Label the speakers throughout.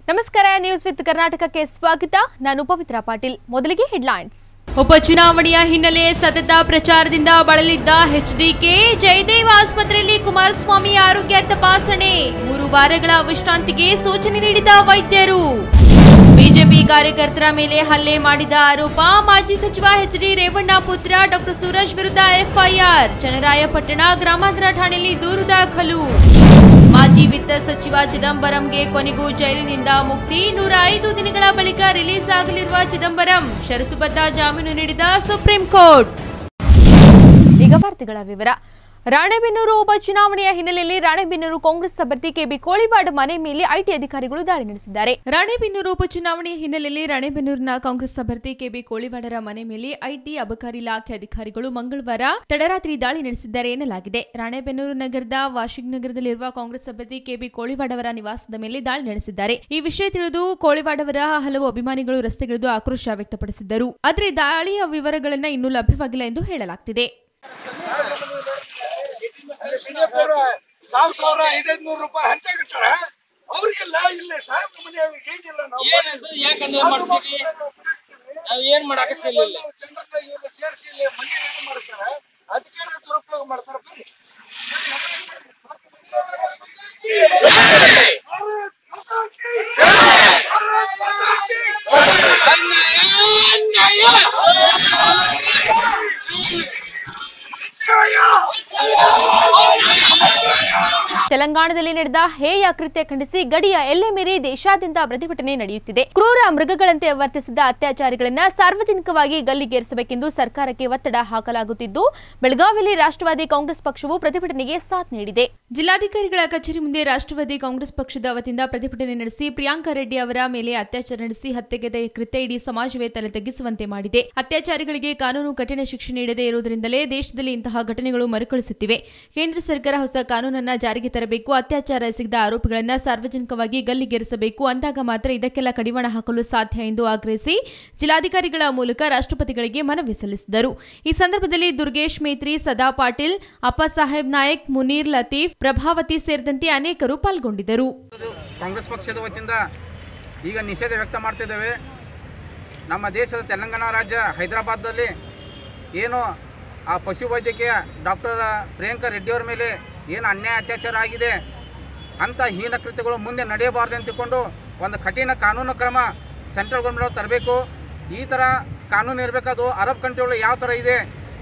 Speaker 1: ನಮಸ್ಕಾರ news with ಕರ್ನಾಟಕಕ್ಕೆ ಸ್ವಾಗತ ನಾನು ಪವಿತ್ರ ಪಾಟೀಲ್ ಮೊದಲಿಗೆ ಹೆಡ್ಲೈನ್ಸ್
Speaker 2: ಉಪಚುನಾವಣೆಯ ಹಿನ್ನೆಲೆ ಸತತ ಪ್ರಚಾರದಿಂದ ಬಳಲಿದ್ದ ಎಚ್ಡಿಕೆ ಜಯದೇವ ಆಸ್ಪತ್ರೆಯಲ್ಲಿ ಕುಮಾರಸ್ವಾಮಿ ಆರೋಗ್ಯ ತಪಾಸಣೆ ಮೂರು ವಾರಗಳ ವಿಶ್ರಾಂತಿಗೆ ಸೂಚನೆ ನೀಡಿದ ವೈದ್ಯರು ಬಿಜೆಪಿ ಕಾರ್ಯಕರ್ತರ ಮೇಲೆ ಹಲ್ಲೆ ಮಾಡಿದ ಆರೋಪ ಮಾಜಿ ಸಚಿವ ಎಚ್ ಡಿ ರೇವಣ್ಣ ಪುತ್ರ ಡಾಕ್ಟರ್ ಸೂರಜ್ ವಿರುದ್ಧ ಎಫ್ಐಆರ್ ಚನ್ನರಾಯಪಟ್ಟಣ ಗ್ರಾಮಾಂತರ ಠಾಣೆಯಲ್ಲಿ ದೂರು ದಾಖಲು ಮಾಜಿ ವಿತ್ತ ಸಚಿವ ಚಿದಂಬರಂಗೆ ಕೊನೆಗೂ ಜೈಲಿನಿಂದ ಮುಕ್ತಿ ನೂರ ಐದು ದಿನಗಳ ಬಳಿಕ ರಿಲೀಸ್ ಆಗಲಿರುವ ಚಿದಂಬರಂ ಷರತ್ತುಬದ್ಧ ಜಾಮೀನು ನೀಡಿದ ಸುಪ್ರೀಂ ಕೋರ್ಟ್
Speaker 1: ಈಗ ವಾರ್ತೆಗಳ ವಿವರ ರಾಣೆಬೆನ್ನೂರು ಉಪಚುನಾವಣೆಯ ಹಿನ್ನೆಲೆಯಲ್ಲಿ ರಾಣೆಬೆನ್ನೂರು ಕಾಂಗ್ರೆಸ್ ಅಭ್ಯರ್ಥಿ ಕೆಬಿ ಕೋಳಿವಾಡ್ ಮನೆ ಮೇಲೆ ಐಟಿ ಅಧಿಕಾರಿಗಳು ದಾಳಿ ನಡೆಸಿದ್ದಾರೆ
Speaker 2: ರಾಣೆಬೆನ್ನೂರು ಉಪಚುನಾವಣೆಯ ಹಿನ್ನೆಲೆಯಲ್ಲಿ ರಾಣೆಬೆನ್ನೂರಿನ ಕಾಂಗ್ರೆಸ್ ಅಭ್ಯರ್ಥಿ ಕೆಬಿ ಕೋಳಿವಾಡರ ಮನೆ ಮೇಲೆ ಐಟಿ ಅಬಕಾರಿ ಇಲಾಖೆ ಅಧಿಕಾರಿಗಳು ಮಂಗಳವಾರ ತಡರಾತ್ರಿ ದಾಳಿ ನಡೆಸಿದ್ದಾರೆ ಎನ್ನಲಾಗಿದೆ ರಾಣೆಬೆನ್ನೂರು ನಗರದ ವಾಷಿಂಗ್ ನಗರದಲ್ಲಿರುವ ಕಾಂಗ್ರೆಸ್ ಅಭ್ಯರ್ಥಿ ಕೆಬಿ ಕೋಳಿವಾಡ್ ಅವರ ನಿವಾಸದ ಮೇಲೆ ದಾಳಿ ನಡೆಸಿದ್ದಾರೆ ಈ ವಿಷಯ ತಿಳಿದು ಕೋಳಿವಾಡ್ ಅವರ ಹಲವು ಅಭಿಮಾನಿಗಳು ರಸ್ತೆಗಿಳಿದು ಆಕ್ರೋಶ ವ್ಯಕ್ತಪಡಿಸಿದ್ದರು ಆದರೆ ದಾಳಿಯ ವಿವರಗಳನ್ನ ಇನ್ನೂ ಲಭ್ಯವಾಗಿಲ್ಲ ಎಂದು ಹೇಳಲಾಗ್ತಿದೆ
Speaker 3: ಸಿಂಗಾಪುರ ಸಾವಿರ ಸಾವಿರ ಐದೈದು ನೂರು ರೂಪಾಯಿ ಹಂಚಾಗಿರ್ತಾರ ಅವ್ರಿಗೆಲ್ಲ ಇಲ್ಲ ಸಾಹೇಬ್ ಮನೆಯವ್ರಿಗೆ ಏನಿಲ್ಲ ನಾವು
Speaker 4: ಏನದು ಯಾಕಂದ್ರೆ ಮಾಡ್ತೀರಿ ನಾವ್ ಏನ್ ಮಾಡಾಕತ್ತಿಲ್ಲ ಇಲ್ಲಿ
Speaker 3: ಜನರನ್ನ ಇವ್ರನ್ನ ಸೇರಿಸಿ ಇಲ್ಲಿ ಮನೆ ರೆಡಿ ಮಾಡ್ತಾರ ಅದಕ್ಕೆ ದುರುಪಯೋಗ ಮಾಡ್ತಾರ ಬರ್ರಿ
Speaker 1: ತೆಲಂಗಾಣದಲ್ಲಿ ನಡೆದ ಹೇಯ ಕೃತ್ಯ ಖಂಡಿಸಿ ಗಡಿಯ ಎಲ್ಲೆ ಮೀರಿ ದೇಶಾದ್ಯಂತ ಪ್ರತಿಭಟನೆ ನಡೆಯುತ್ತಿದೆ ಕ್ರೂರ ಮೃಗಗಳಂತೆ ವರ್ತಿಸಿದ ಅತ್ಯಾಚಾರಿಗಳನ್ನ ಸಾರ್ವಜನಿಕವಾಗಿ ಗಲ್ಲಿಗೇರಿಸಬೇಕೆಂದು ಸರ್ಕಾರಕ್ಕೆ ಒತ್ತಡ ಹಾಕಲಾಗುತ್ತಿದ್ದು ಬೆಳಗಾವಿಯಲ್ಲಿ ರಾಷ್ಟ್ರವಾದಿ ಕಾಂಗ್ರೆಸ್ ಪಕ್ಷವು ಪ್ರತಿಭಟನೆಗೆ ಸಾಥ್ ನೀಡಿದೆ
Speaker 2: ಜಿಲ್ಲಾಧಿಕಾರಿಗಳ ಕಚೇರಿ ಮುಂದೆ ರಾಷ್ಟ್ರವಾದಿ ಕಾಂಗ್ರೆಸ್ ಪಕ್ಷದ ವತಿಯಿಂದ ಪ್ರತಿಭಟನೆ ನಡೆಸಿ ಪ್ರಿಯಾಂಕಾ ರೆಡ್ಡಿ ಅವರ ಮೇಲೆ ಅತ್ಯಾಚಾರ ನಡೆಸಿ ಹತ್ಯೆಗೆದ ಕೃತ್ಯ ಇಡೀ ಸಮಾಜವೇ ತಲೆ ತಗ್ಗಿಸುವಂತೆ ಮಾಡಿದೆ ಅತ್ಯಾಚಾರಿಗಳಿಗೆ ಕಾನೂನು ಕಠಿಣ ಶಿಕ್ಷೆ ನೀಡದೇ ಇರುವುದರಿಂದಲೇ ದೇಶದಲ್ಲಿ ಇಂತಹ ಘಟನೆಗಳು ಮರುಕಳಿಸುತ್ತಿವೆ ಕೇಂದ್ರ ಸರ್ಕಾರ ಹೊಸ ಕಾನೂನನ್ನ ಜಾರಿಗೆ ತರಬೇಕು ಅತ್ಯಾಚಾರ ಎಸಗಿದ ಆರೋಪಿಗಳನ್ನ ಸಾರ್ವಜನಿಕವಾಗಿ ಗಲ್ಲಿಗೇರಿಸಬೇಕು ಅಂದಾಗ ಮಾತ್ರ ಇದಕ್ಕೆಲ್ಲ ಕಡಿವಾಣ ಹಾಕಲು ಸಾಧ್ಯ ಎಂದು ಆಗ್ರಹಿಸಿ ಜಿಲ್ಲಾಧಿಕಾರಿಗಳ ಮೂಲಕ ರಾಷ್ಟ್ರಪತಿಗಳಿಗೆ ಮನವಿ ಸಲ್ಲಿಸಿದರು ಈ ಸಂದರ್ಭದಲ್ಲಿ ದುರ್ಗೇಶ್ ಮೇತ್ರಿ ಸದಾ ಪಾಟೀಲ್ ಅಪ್ಪಸಾಹೇಬ್ ನಾಯಕ್ ಮುನೀರ್ ಲತೀಫ್ ಪ್ರಭಾವತಿ ಸೇರಿದಂತೆ ಅನೇಕರು ಪಾಲ್ಗೊಂಡಿದ್ದರು
Speaker 5: ಕಾಂಗ್ರೆಸ್ ಪಕ್ಷದ ವತಿಯಿಂದ ಈಗ ನಿಷೇಧ ವ್ಯಕ್ತ ಮಾಡ್ತಿದ್ದೇವೆ ನಮ್ಮ ದೇಶದ ತೆಲಂಗಾಣ ರಾಜ್ಯ ಹೈದರಾಬಾದ್ದಲ್ಲಿ ಏನು ಆ ಪಶುವೈದ್ಯಕೀಯ ಡಾಕ್ಟರ್ ಪ್ರಿಯಾಂಕಾ ರೆಡ್ಡಿಯವರ ಮೇಲೆ ಏನು ಅನ್ಯಾಯ ಅತ್ಯಾಚಾರ ಆಗಿದೆ ಅಂಥ ಹೀನ ಕೃತ್ಯಗಳು ಮುಂದೆ ನಡೆಯಬಾರ್ದು ಅಂತ ತಿಳ್ಕೊಂಡು ಒಂದು ಕಠಿಣ ಕಾನೂನು ಕ್ರಮ ಸೆಂಟ್ರಲ್ ಗೌರ್ಮೆಂಟ್ ತರಬೇಕು ಈ ಥರ ಕಾನೂನು ಇರಬೇಕದು ಅರಬ್ ಕಂಟ್ರಿಗಳು ಯಾವ ಥರ ಇದೆ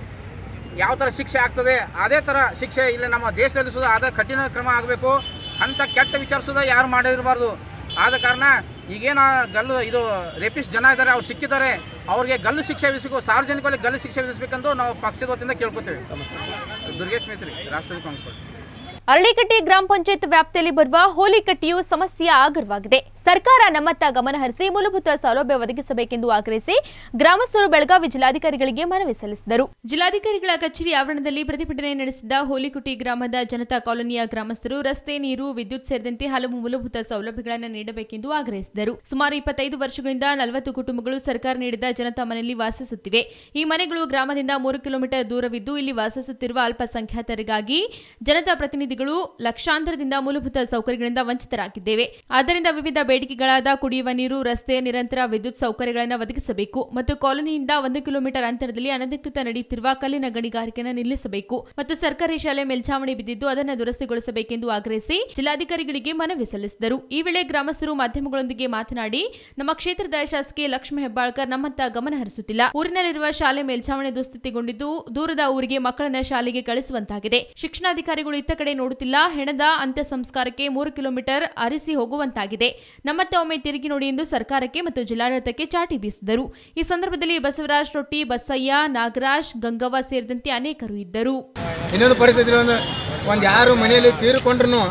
Speaker 5: ಯಾವ ಥರ ಶಿಕ್ಷೆ ಆಗ್ತದೆ ಅದೇ ಥರ ಶಿಕ್ಷೆ ಇಲ್ಲಿ ನಮ್ಮ ದೇಶದಲ್ಲಿ ಸುದ ಅದ ಕಠಿಣ ಕ್ರಮ ಆಗಬೇಕು ಅಂಥ ಕೆಟ್ಟ ವಿಚಾರ ಸುದ ಯಾರು ಮಾಡಿರಬಾರ್ದು ಆದ ಕಾರಣ ಈಗೇನು ಗಲ್ಲು ಇದು ರೇಪಿಸ್ಟ್ ಜನ ಇದ್ದಾರೆ ಅವ್ರು ಸಿಕ್ಕಿದ್ದಾರೆ ಅವ್ರಿಗೆ ಗಲ್ಲು ಶಿಕ್ಷೆ ವಿಧಿಸಬೇಕು ಸಾರ್ವಜನಿಕವಾಗಿ ಗಲ್ಲು ಶಿಕ್ಷೆ ವಿಧಿಸಬೇಕೆಂದು ನಾವು ಪಕ್ಷದ ವತಿಯಿಂದ ಕೇಳ್ಕೊತೇವೆ ದುರ್ಗೇಶ್ ಮೇತ್ರಿ ರಾಷ್ಟ್ರವಾದಿ ಕಾಂಗ್ರೆಸ್ ಪಾರ್ಟಿ
Speaker 1: ಅರಳಿಕಟ್ಟಿ ಗ್ರಾಮ ಪಂಚಾಯತ್ ವ್ಯಾಪ್ತಿಯಲ್ಲಿ ಬರುವ ಹೋಲಿಕಟ್ಟಿಯು ಸಮಸ್ಯೆಯ ಆಗರವಾಗಿದೆ ಸರ್ಕಾರ ನಮ್ಮತ್ತ ಗಮನ ಹರಿಸಿ ಮೂಲಭೂತ ಸೌಲಭ್ಯ ಒದಗಿಸಬೇಕೆಂದು ಆಗ್ರಹಿಸಿ ಗ್ರಾಮಸ್ಥರು ಬೆಳಗಾವಿ ಜಿಲ್ಲಾಧಿಕಾರಿಗಳಿಗೆ ಮನವಿ ಸಲ್ಲಿಸಿದರು
Speaker 2: ಜಿಲ್ಲಾಧಿಕಾರಿಗಳ ಕಚೇರಿ ಆವರಣದಲ್ಲಿ ಪ್ರತಿಭಟನೆ ನಡೆಸಿದ ಹೋಲಿಕುಟಿ ಗ್ರಾಮದ ಜನತಾ ಕಾಲೋನಿಯ ಗ್ರಾಮಸ್ಥರು ರಸ್ತೆ ನೀರು ವಿದ್ಯುತ್ ಸೇರಿದಂತೆ ಹಲವು ಮೂಲಭೂತ ಸೌಲಭ್ಯಗಳನ್ನು ನೀಡಬೇಕೆಂದು ಆಗ್ರಹಿಸಿದರು ಸುಮಾರು ಇಪ್ಪತ್ತೈದು ವರ್ಷಗಳಿಂದ ನಲವತ್ತು ಕುಟುಂಬಗಳು ಸರ್ಕಾರ ನೀಡಿದ ಜನತಾ ಮನೆಯಲ್ಲಿ ವಾಸಿಸುತ್ತಿವೆ ಈ ಮನೆಗಳು ಗ್ರಾಮದಿಂದ ಮೂರು ಕಿಲೋಮೀಟರ್ ದೂರವಿದ್ದು ಇಲ್ಲಿ ವಾಸಿಸುತ್ತಿರುವ ಅಲ್ಪಸಂಖ್ಯಾತರಿಗಾಗಿ ಜನತಾ ಪ್ರತಿನಿಧಿಗಳು ಲಕ್ಷಾಂತರದಿಂದ ಮೂಲಭೂತ ಸೌಕರ್ಯಗಳಿಂದ ವಂಚಿತರಾಗಿದ್ದೇವೆ ಆದ್ದರಿಂದ ವಿವಿಧ ಬೇಡಿಕೆಗಳಾದ ಕುಡಿಯುವ ನೀರು ರಸ್ತೆ ನಿರಂತರ ವಿದ್ಯುತ್ ಸೌಕರ್ಯಗಳನ್ನು ಒದಗಿಸಬೇಕು ಮತ್ತು ಕಾಲೋನಿಯಿಂದ ಒಂದು ಕಿಲೋಮೀಟರ್ ಅಂತರದಲ್ಲಿ ಅನಧಿಕೃತ ನಡೆಯುತ್ತಿರುವ ಕಲ್ಲಿನ ಗಣಿಗಾರಿಕೆಯನ್ನು ನಿಲ್ಲಿಸಬೇಕು ಮತ್ತು ಸರ್ಕಾರಿ ಶಾಲೆ ಮೇಲ್ಛಾವಣಿ ಬಿದ್ದಿದ್ದು ಅದನ್ನು ದುರಸ್ತಿಗೊಳಿಸಬೇಕೆಂದು ಆಗ್ರಹಿಸಿ ಜಿಲ್ಲಾಧಿಕಾರಿಗಳಿಗೆ ಮನವಿ ಸಲ್ಲಿಸಿದರು ಈ ವೇಳೆ ಗ್ರಾಮಸ್ಥರು ಮಾಧ್ಯಮಗಳೊಂದಿಗೆ ಮಾತನಾಡಿ ನಮ್ಮ ಕ್ಷೇತ್ರದ ಶಾಸಕಿ ಲಕ್ಷ್ಮೀ ಹೆಬ್ಬಾಳ್ಕರ್ ನಮ್ಮತ್ತ ಗಮನ ಹರಿಸುತ್ತಿಲ್ಲ ಊರಿನಲ್ಲಿರುವ ಶಾಲೆ ಮೇಲ್ಛಾವಣಿ ದುಸ್ಥಿತಿಗೊಂಡಿದ್ದು ದೂರದ ಊರಿಗೆ ಮಕ್ಕಳನ್ನ ಶಾಲೆಗೆ ಕಳಿಸುವಂತಾಗಿದೆ ಶಿಕ್ಷಣಾಧಿಕಾರಿಗಳು ಇತ್ತ ಕಡೆ ನೋಡುತ್ತಿಲ್ಲ ಹೆಣದ ಅಂತ್ಯ ಸಂಸ್ಕಾರಕ್ಕೆ ಮೂರು ಕಿಲೋಮೀಟರ್ ಅರಿಸಿ ಹೋಗುವಂತಾಗಿದೆ ನಮ್ಮತ್ತ ಒಮ್ಮೆ ತಿರುಗಿ ನೋಡಿ ಎಂದು ಸರ್ಕಾರಕ್ಕೆ ಮತ್ತು ಜಿಲ್ಲಾಡಳಿತಕ್ಕೆ ಚಾಟಿ ಬೀಸಿದರು ಈ ಸಂದರ್ಭದಲ್ಲಿ ಬಸವರಾಜ್ ರೊಟ್ಟಿ ಬಸಯ್ಯ ನಾಗರಾಜ್ ಗಂಗವ್ವ ಸೇರಿದಂತೆ ಅನೇಕರು ಇದ್ದರು
Speaker 6: ಇನ್ನೊಂದು ಪರಿಸ್ಥಿತಿ ಒಂದು ಒಂದು ಯಾರು ಮನೆಯಲ್ಲಿ ತೀರಿಕೊಂಡ್ರು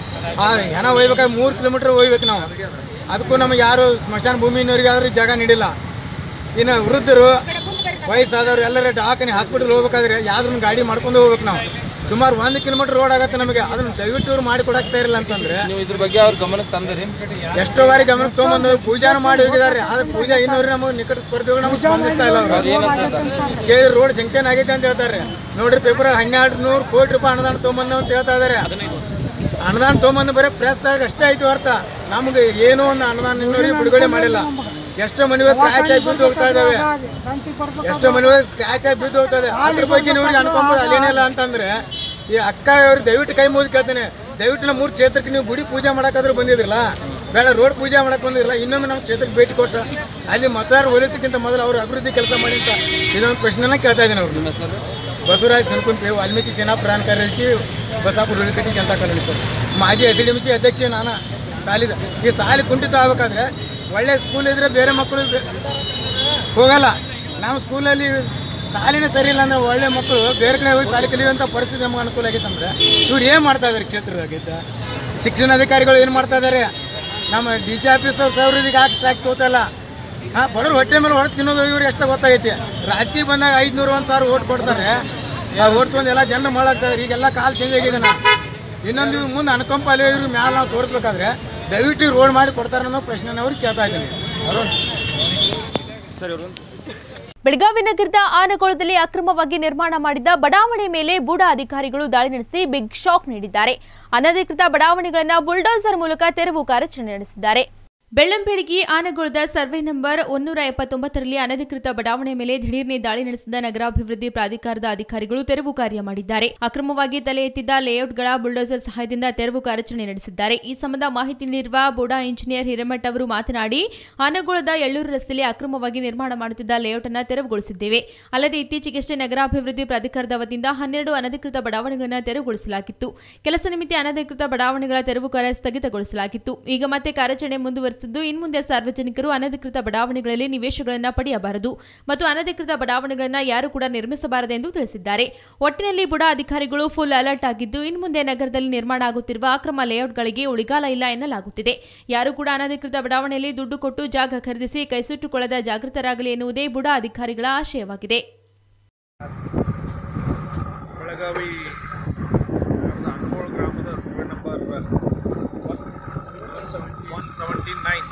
Speaker 6: ಆ ಹೆಣ ಒಯ್ಬೇಕಾದ್ರೆ ಮೂರು ಕಿಲೋಮೀಟ್ರ್ ಒಯ್ಬೇಕು ನಾವು ಅದಕ್ಕೂ ನಮಗೆ ಯಾರು ಸ್ಮಶಾನ ಭೂಮಿನವ್ರಿಗೆ ಆದ್ರೂ ಜಾಗ ನೀಡಿಲ್ಲ ಇನ್ನು ವೃದ್ಧರು ವಯಸ್ಸಾದವ್ರು ಎಲ್ಲರ ಡಾಕನಿ ಹಾಸ್ಪಿಟಲ್ ಹೋಗ್ಬೇಕಾದ್ರೆ ಯಾವ್ದನ್ನ ಗಾಡಿ ಮಾಡ್ಕೊಂಡು ಹೋಗ್ಬೇಕು ನಾವು ಸುಮಾರು ಒಂದು ಕಿಲೋಮೀಟರ್ ರೋಡ್ ಆಗತ್ತೆ ನಮಗೆ ಅದನ್ನ ದಯವಿಟ್ಟು ಇವ್ರು ಮಾಡಿ ಕೊಡಾಕ್ತಾ ಇರಲಿಲ್ಲ ಅಂತಂದ್ರೆ
Speaker 4: ನೀವು ಇದ್ರ ಬಗ್ಗೆ ಅವ್ರ ಗಮನಕ್ಕೆ ತಂದಿರಿ
Speaker 6: ಎಷ್ಟೋ ಬಾರಿ ಗಮನಕ್ಕೆ ತೊಗೊಂಬಂದು ಪೂಜಾನು ಮಾಡಿ ಹೋಗಿದ್ದಾರೆ ಆದ್ರೆ ಪೂಜಾ ಇನ್ನೂರು ನಮಗೆ ನಿಕಟ ಸ್ಪರ್ಧಿಗಳು ನಮಗೆ ಸ್ಪಂದಿಸ್ತಾ ಇಲ್ಲ ಅವರು ಕೇಳಿ ರೋಡ್ ಜಂಕ್ಷನ್ ಆಗೈತೆ ಅಂತ ಹೇಳ್ತಾರೆ ನೋಡ್ರಿ ಪೇಪರ್ ಹನ್ನೆರಡು ನೂರು ಕೋಟಿ ರೂಪಾಯಿ ಅನುದಾನ ತೊಗೊಂಬಂದು ಅಂತ ಹೇಳ್ತಾ ಇದಾರೆ ಅನುದಾನ ತೊಗೊಂಬಂದು ಬರೀ ಪ್ರೆಸ್ದಾಗ ಅಷ್ಟೇ ಐತಿ ಹೊರ್ತ ನಮ್ಗೆ ಏನೋ ಒಂದು ಅನುದಾನ ಇನ್ನೂರಿಗೆ ಬಿಡುಗಡೆ ಮಾಡಿಲ್ಲ ಎಷ್ಟೋ ಮನೆಗಳು ಕ್ರ್ಯಾಚ್ ಆಗಿ ಬಿದ್ದು ಹೋಗ್ತಾ ಇದಾವೆ ಎಷ್ಟೋ ಮನೆಗಳು ಕ್ರ್ಯಾಚ್ ಆಗಿ ಬಿದ್ದು ಹೋಗ್ತಾ ಇದೆ ಅದ್ರ ಬಗ್ಗೆ ಇವ್ರಿಗೆ ಅನ್ಕೊಂಬೋದು ಅಲ್ಲೇನಿಲ್ಲ ಅಂತಂದ್ರೆ ಈ ಅಕ್ಕ ಅವ್ರು ದಯವಿಟ್ಟು ಕೈ ಮುಗಿದು ಕೇಳ್ತೇನೆ ದಯವಿಟ್ಟು ನಮ್ಮ ಮೂರು ಕ್ಷೇತ್ರಕ್ಕೆ ನೀವು ಗುಡಿ ಪೂಜೆ ಮಾಡಕ್ಕಾದ್ರೂ ಬಂದಿದ್ರಲ್ಲ ಬೇಡ ರೋಡ್ ಪೂಜೆ ಮಾಡಕ್ ಬಂದಿರಲ್ಲ ಇನ್ನೊಮ್ಮೆ ನಮ್ಮ ಕ್ಷೇತ್ರಕ್ಕೆ ಭೇಟಿ ಕೊಟ್ಟು ಅಲ್ಲಿ ಮತದಾರ ಒಲಿಸಕ್ಕಿಂತ ಮೊದಲು ಅವ್ರು ಅಭಿವೃದ್ಧಿ ಕೆಲಸ ಮಾಡಿ ಅಂತ ಇದೊಂದು ಪ್ರಶ್ನೆನ ಕೇಳ್ತಾ ಇದ್ದೀನಿ ಅವ್ರು ಬಸವರಾಜ್ ಸನ್ಕುಂಪಿ ವಾಲ್ಮೀಕಿ ಸೇನಾ ಪ್ರಧಾನ ಕಾರ್ಯದರ್ಶಿ ಬಸಾಪುರ ಹುಲಿಕಟ್ಟಿ ಜನತಾ ಕಾಲೋನಿ ಸರ್ ಮಾಜಿ ಎಸ್ ಡಿ ಎಂ ಸಿ ಅಧ್ಯಕ್ಷ ನಾನು ಸಾಲಿದ ಈ ಸಾಲಿ ಕುಂಠಿತ ಆಗ್ಬೇಕಾದ್ರೆ ಒಳ್ಳೆ ಸ್ಕೂಲ್ ಇದ್ರೆ ಬೇರೆ ಮಕ್ಕಳು ಬೆ- ಹೋಗಲ್ಲ ನಾವು ಸ್ಕೂಲಲ್ಲಿ ಸಾಲಿನೇ ಸರಿ ಇಲ್ಲ ಅಂದ್ರೆ ಒಳ್ಳೆ ಮಕ್ಕಳು ಬೇರೆ ಕಡೆ ಹೋಗಿ ಶಾಲೆ ಕಲಿಯುವಂಥ ಪರಿಸ್ಥಿತಿ ನಮ್ಗೆ ಅನುಕೂಲ ಆಗೈತೆ ಅಂದ್ರೆ ಇವ್ರು ಏನು ಮಾಡ್ತಾ ಇದ್ದಾರೆ ಕ್ಷೇತ್ರದಾಗಿದ್ದ ಶಿಕ್ಷಣ ಅಧಿಕಾರಿಗಳು ಏನು ಮಾಡ್ತಾ ಇದ್ದಾರೆ ನಮ್ಮ ಡಿ ಸಿ ಆಫೀಸ್ ಅವ್ರಿಗೆ ಯಾಕೆ ಸ್ಟ್ರೈಕ್ ತೋತಲ್ಲ ಹಾಂ ಬಡವ್ರು ಹೊಟ್ಟೆ ಮೇಲೆ ಹೊಡೆದು ತಿನ್ನೋದು ಇವ್ರಿಗೆ ಎಷ್ಟೋ ಗೊತ್ತಾಗೈತಿ ರಾಜಕೀಯ ಬಂದಾಗ ಐದುನೂರು ಒಂದು ಸಾವಿರ ಓಟ್ ಕೊಡ್ತಾರೆ ಆ ಓಟ್ ತೊಗೊಂಡು ಎಲ್ಲ ಜನರು ಮಾಡಾಕ್ತಾರೆ ಈಗೆಲ್ಲ ಕಾಲ್ ಚೇಂಜ್ ಆಗಿದೆ ನಾ ಇನ್ನೊಂದು ಇವ್ರು ಮುಂದೆ ಅನುಕಂಪ ಅಲ್ಲಿ ಇವ್ರ ಮ್ಯಾಲೆ ನಾವು ತೋರಿಸ್ಬೇಕಾದ್ರೆ ದಯವಿಟ್ಟು ರೋಡ್ ಮಾಡಿ ಕೊಡ್ತಾರೆ ಅನ್ನೋ ಪ್ರಶ್ನೆನ ಅವ್ರಿಗೆ ಕೇಳ್ತಾ ಇದ್ದೀನಿ
Speaker 1: ಬೆಳಗಾವಿ ನಗರದ ಆನಗೋಳದಲ್ಲಿ ಅಕ್ರಮವಾಗಿ ನಿರ್ಮಾಣ ಮಾಡಿದ್ದ ಬಡಾವಣೆ ಮೇಲೆ ಬೂಡಾ ಅಧಿಕಾರಿಗಳು ದಾಳಿ ನಡೆಸಿ ಬಿಗ್ ಶಾಕ್ ನೀಡಿದ್ದಾರೆ ಅನಧಿಕೃತ ಬಡಾವಣೆಗಳನ್ನು ಬುಲ್ಡೋಸರ್ ಮೂಲಕ ತೆರವು ಕಾರ್ಯಾಚರಣೆ ನಡೆಸಿದ್ದಾರೆ
Speaker 2: ಬೆಳ್ಳಂಬೆಳಗಿ ಆನಗೋಳದ ಸರ್ವೆ ನಂಬರ್ ಒನ್ನೂರ ಎಪ್ಪತ್ತೊಂಬತ್ತರಲ್ಲಿ ಅನಧಿಕೃತ ಬಡಾವಣೆ ಮೇಲೆ ದಿಢೀರ್ನೆ ದಾಳಿ ನಡೆಸಿದ ನಗರಾಭಿವೃದ್ಧಿ ಪ್ರಾಧಿಕಾರದ ಅಧಿಕಾರಿಗಳು ತೆರವು ಕಾರ್ಯ ಮಾಡಿದ್ದಾರೆ ಅಕ್ರಮವಾಗಿ ತಲೆ ಎತ್ತಿದ್ದ ಲೇಔಟ್ಗಳ ಬುಲ್ಡೋಸರ್ ಸಹಾಯದಿಂದ ತೆರವು ಕಾರ್ಯಾಚರಣೆ ನಡೆಸಿದ್ದಾರೆ ಈ ಸಂಬಂಧ ಮಾಹಿತಿ ನೀಡಿರುವ ಬೋಡಾ ಇಂಜಿನಿಯರ್ ಹಿರೇಮಠ್ ಅವರು ಮಾತನಾಡಿ ಆನಗೋಳದ ಎಳ್ಳೂರು ರಸ್ತೆಯಲ್ಲಿ ಅಕ್ರಮವಾಗಿ ನಿರ್ಮಾಣ ಮಾಡುತ್ತಿದ್ದ ಲೇಔಟ್ ಅನ್ನು ತೆರವುಗೊಳಿಸಿದ್ದೇವೆ ಅಲ್ಲದೆ ಇತ್ತೀಚೆಗಷ್ಟೇ ನಗರಾಭಿವೃದ್ಧಿ ಪ್ರಾಧಿಕಾರದ ವತಿಯಿಂದ ಹನ್ನೆರಡು ಅನಧಿಕೃತ ಬಡಾವಣೆಗಳನ್ನು ತೆರವುಗೊಳಿಸಲಾಗಿತ್ತು ಕೆಲಸ ನಿಮಿತ್ತ ಅನಧಿಕೃತ ಬಡಾವಣೆಗಳ ತೆರವು ಕಾರ್ಯ ಸ್ಥಗಿತಗೊಳಿಸಲಾಗಿತ್ತು ಈಗ ಮತ್ತೆ ಕಾರ್ಯಾಚರಣೆ ಮುಂದುವರೆಸಿದ್ದು ಇನ್ಮುಂದೆ ಸಾರ್ವಜನಿಕರು ಅನಧಿಕೃತ ಬಡಾವಣೆಗಳಲ್ಲಿ ನಿವೇಶಗಳನ್ನು ಪಡೆಯಬಾರದು ಮತ್ತು ಅನಧಿಕೃತ ಬಡಾವಣೆಗಳನ್ನು ಯಾರು ಕೂಡ ನಿರ್ಮಿಸಬಾರದೆಂದು ತಿಳಿಸಿದ್ದಾರೆ ಒಟ್ಟಿನಲ್ಲಿ ಬುಡಾ ಅಧಿಕಾರಿಗಳು ಫುಲ್ ಅಲರ್ಟ್ ಆಗಿದ್ದು ಇನ್ಮುಂದೆ ನಗರದಲ್ಲಿ ನಿರ್ಮಾಣ ಆಗುತ್ತಿರುವ ಅಕ್ರಮ ಲೇಔಟ್ಗಳಿಗೆ ಉಳಿಗಾಲ ಇಲ್ಲ ಎನ್ನಲಾಗುತ್ತಿದೆ ಯಾರು ಕೂಡ ಅನಧಿಕೃತ ಬಡಾವಣೆಯಲ್ಲಿ ದುಡ್ಡು ಕೊಟ್ಟು ಜಾಗ ಖರೀದಿಸಿ ಕೈಸುಟ್ಟುಕೊಳ್ಳದ ಜಾಗೃತರಾಗಲಿ ಎನ್ನುವುದೇ ಬುಡಾ ಅಧಿಕಾರಿಗಳ ಆಶಯವಾಗಿದೆ
Speaker 7: ಬೆಳಗಾವಿ ಅನ್ಗೋಳ ಗ್ರಾಮದ survey number one seventy nine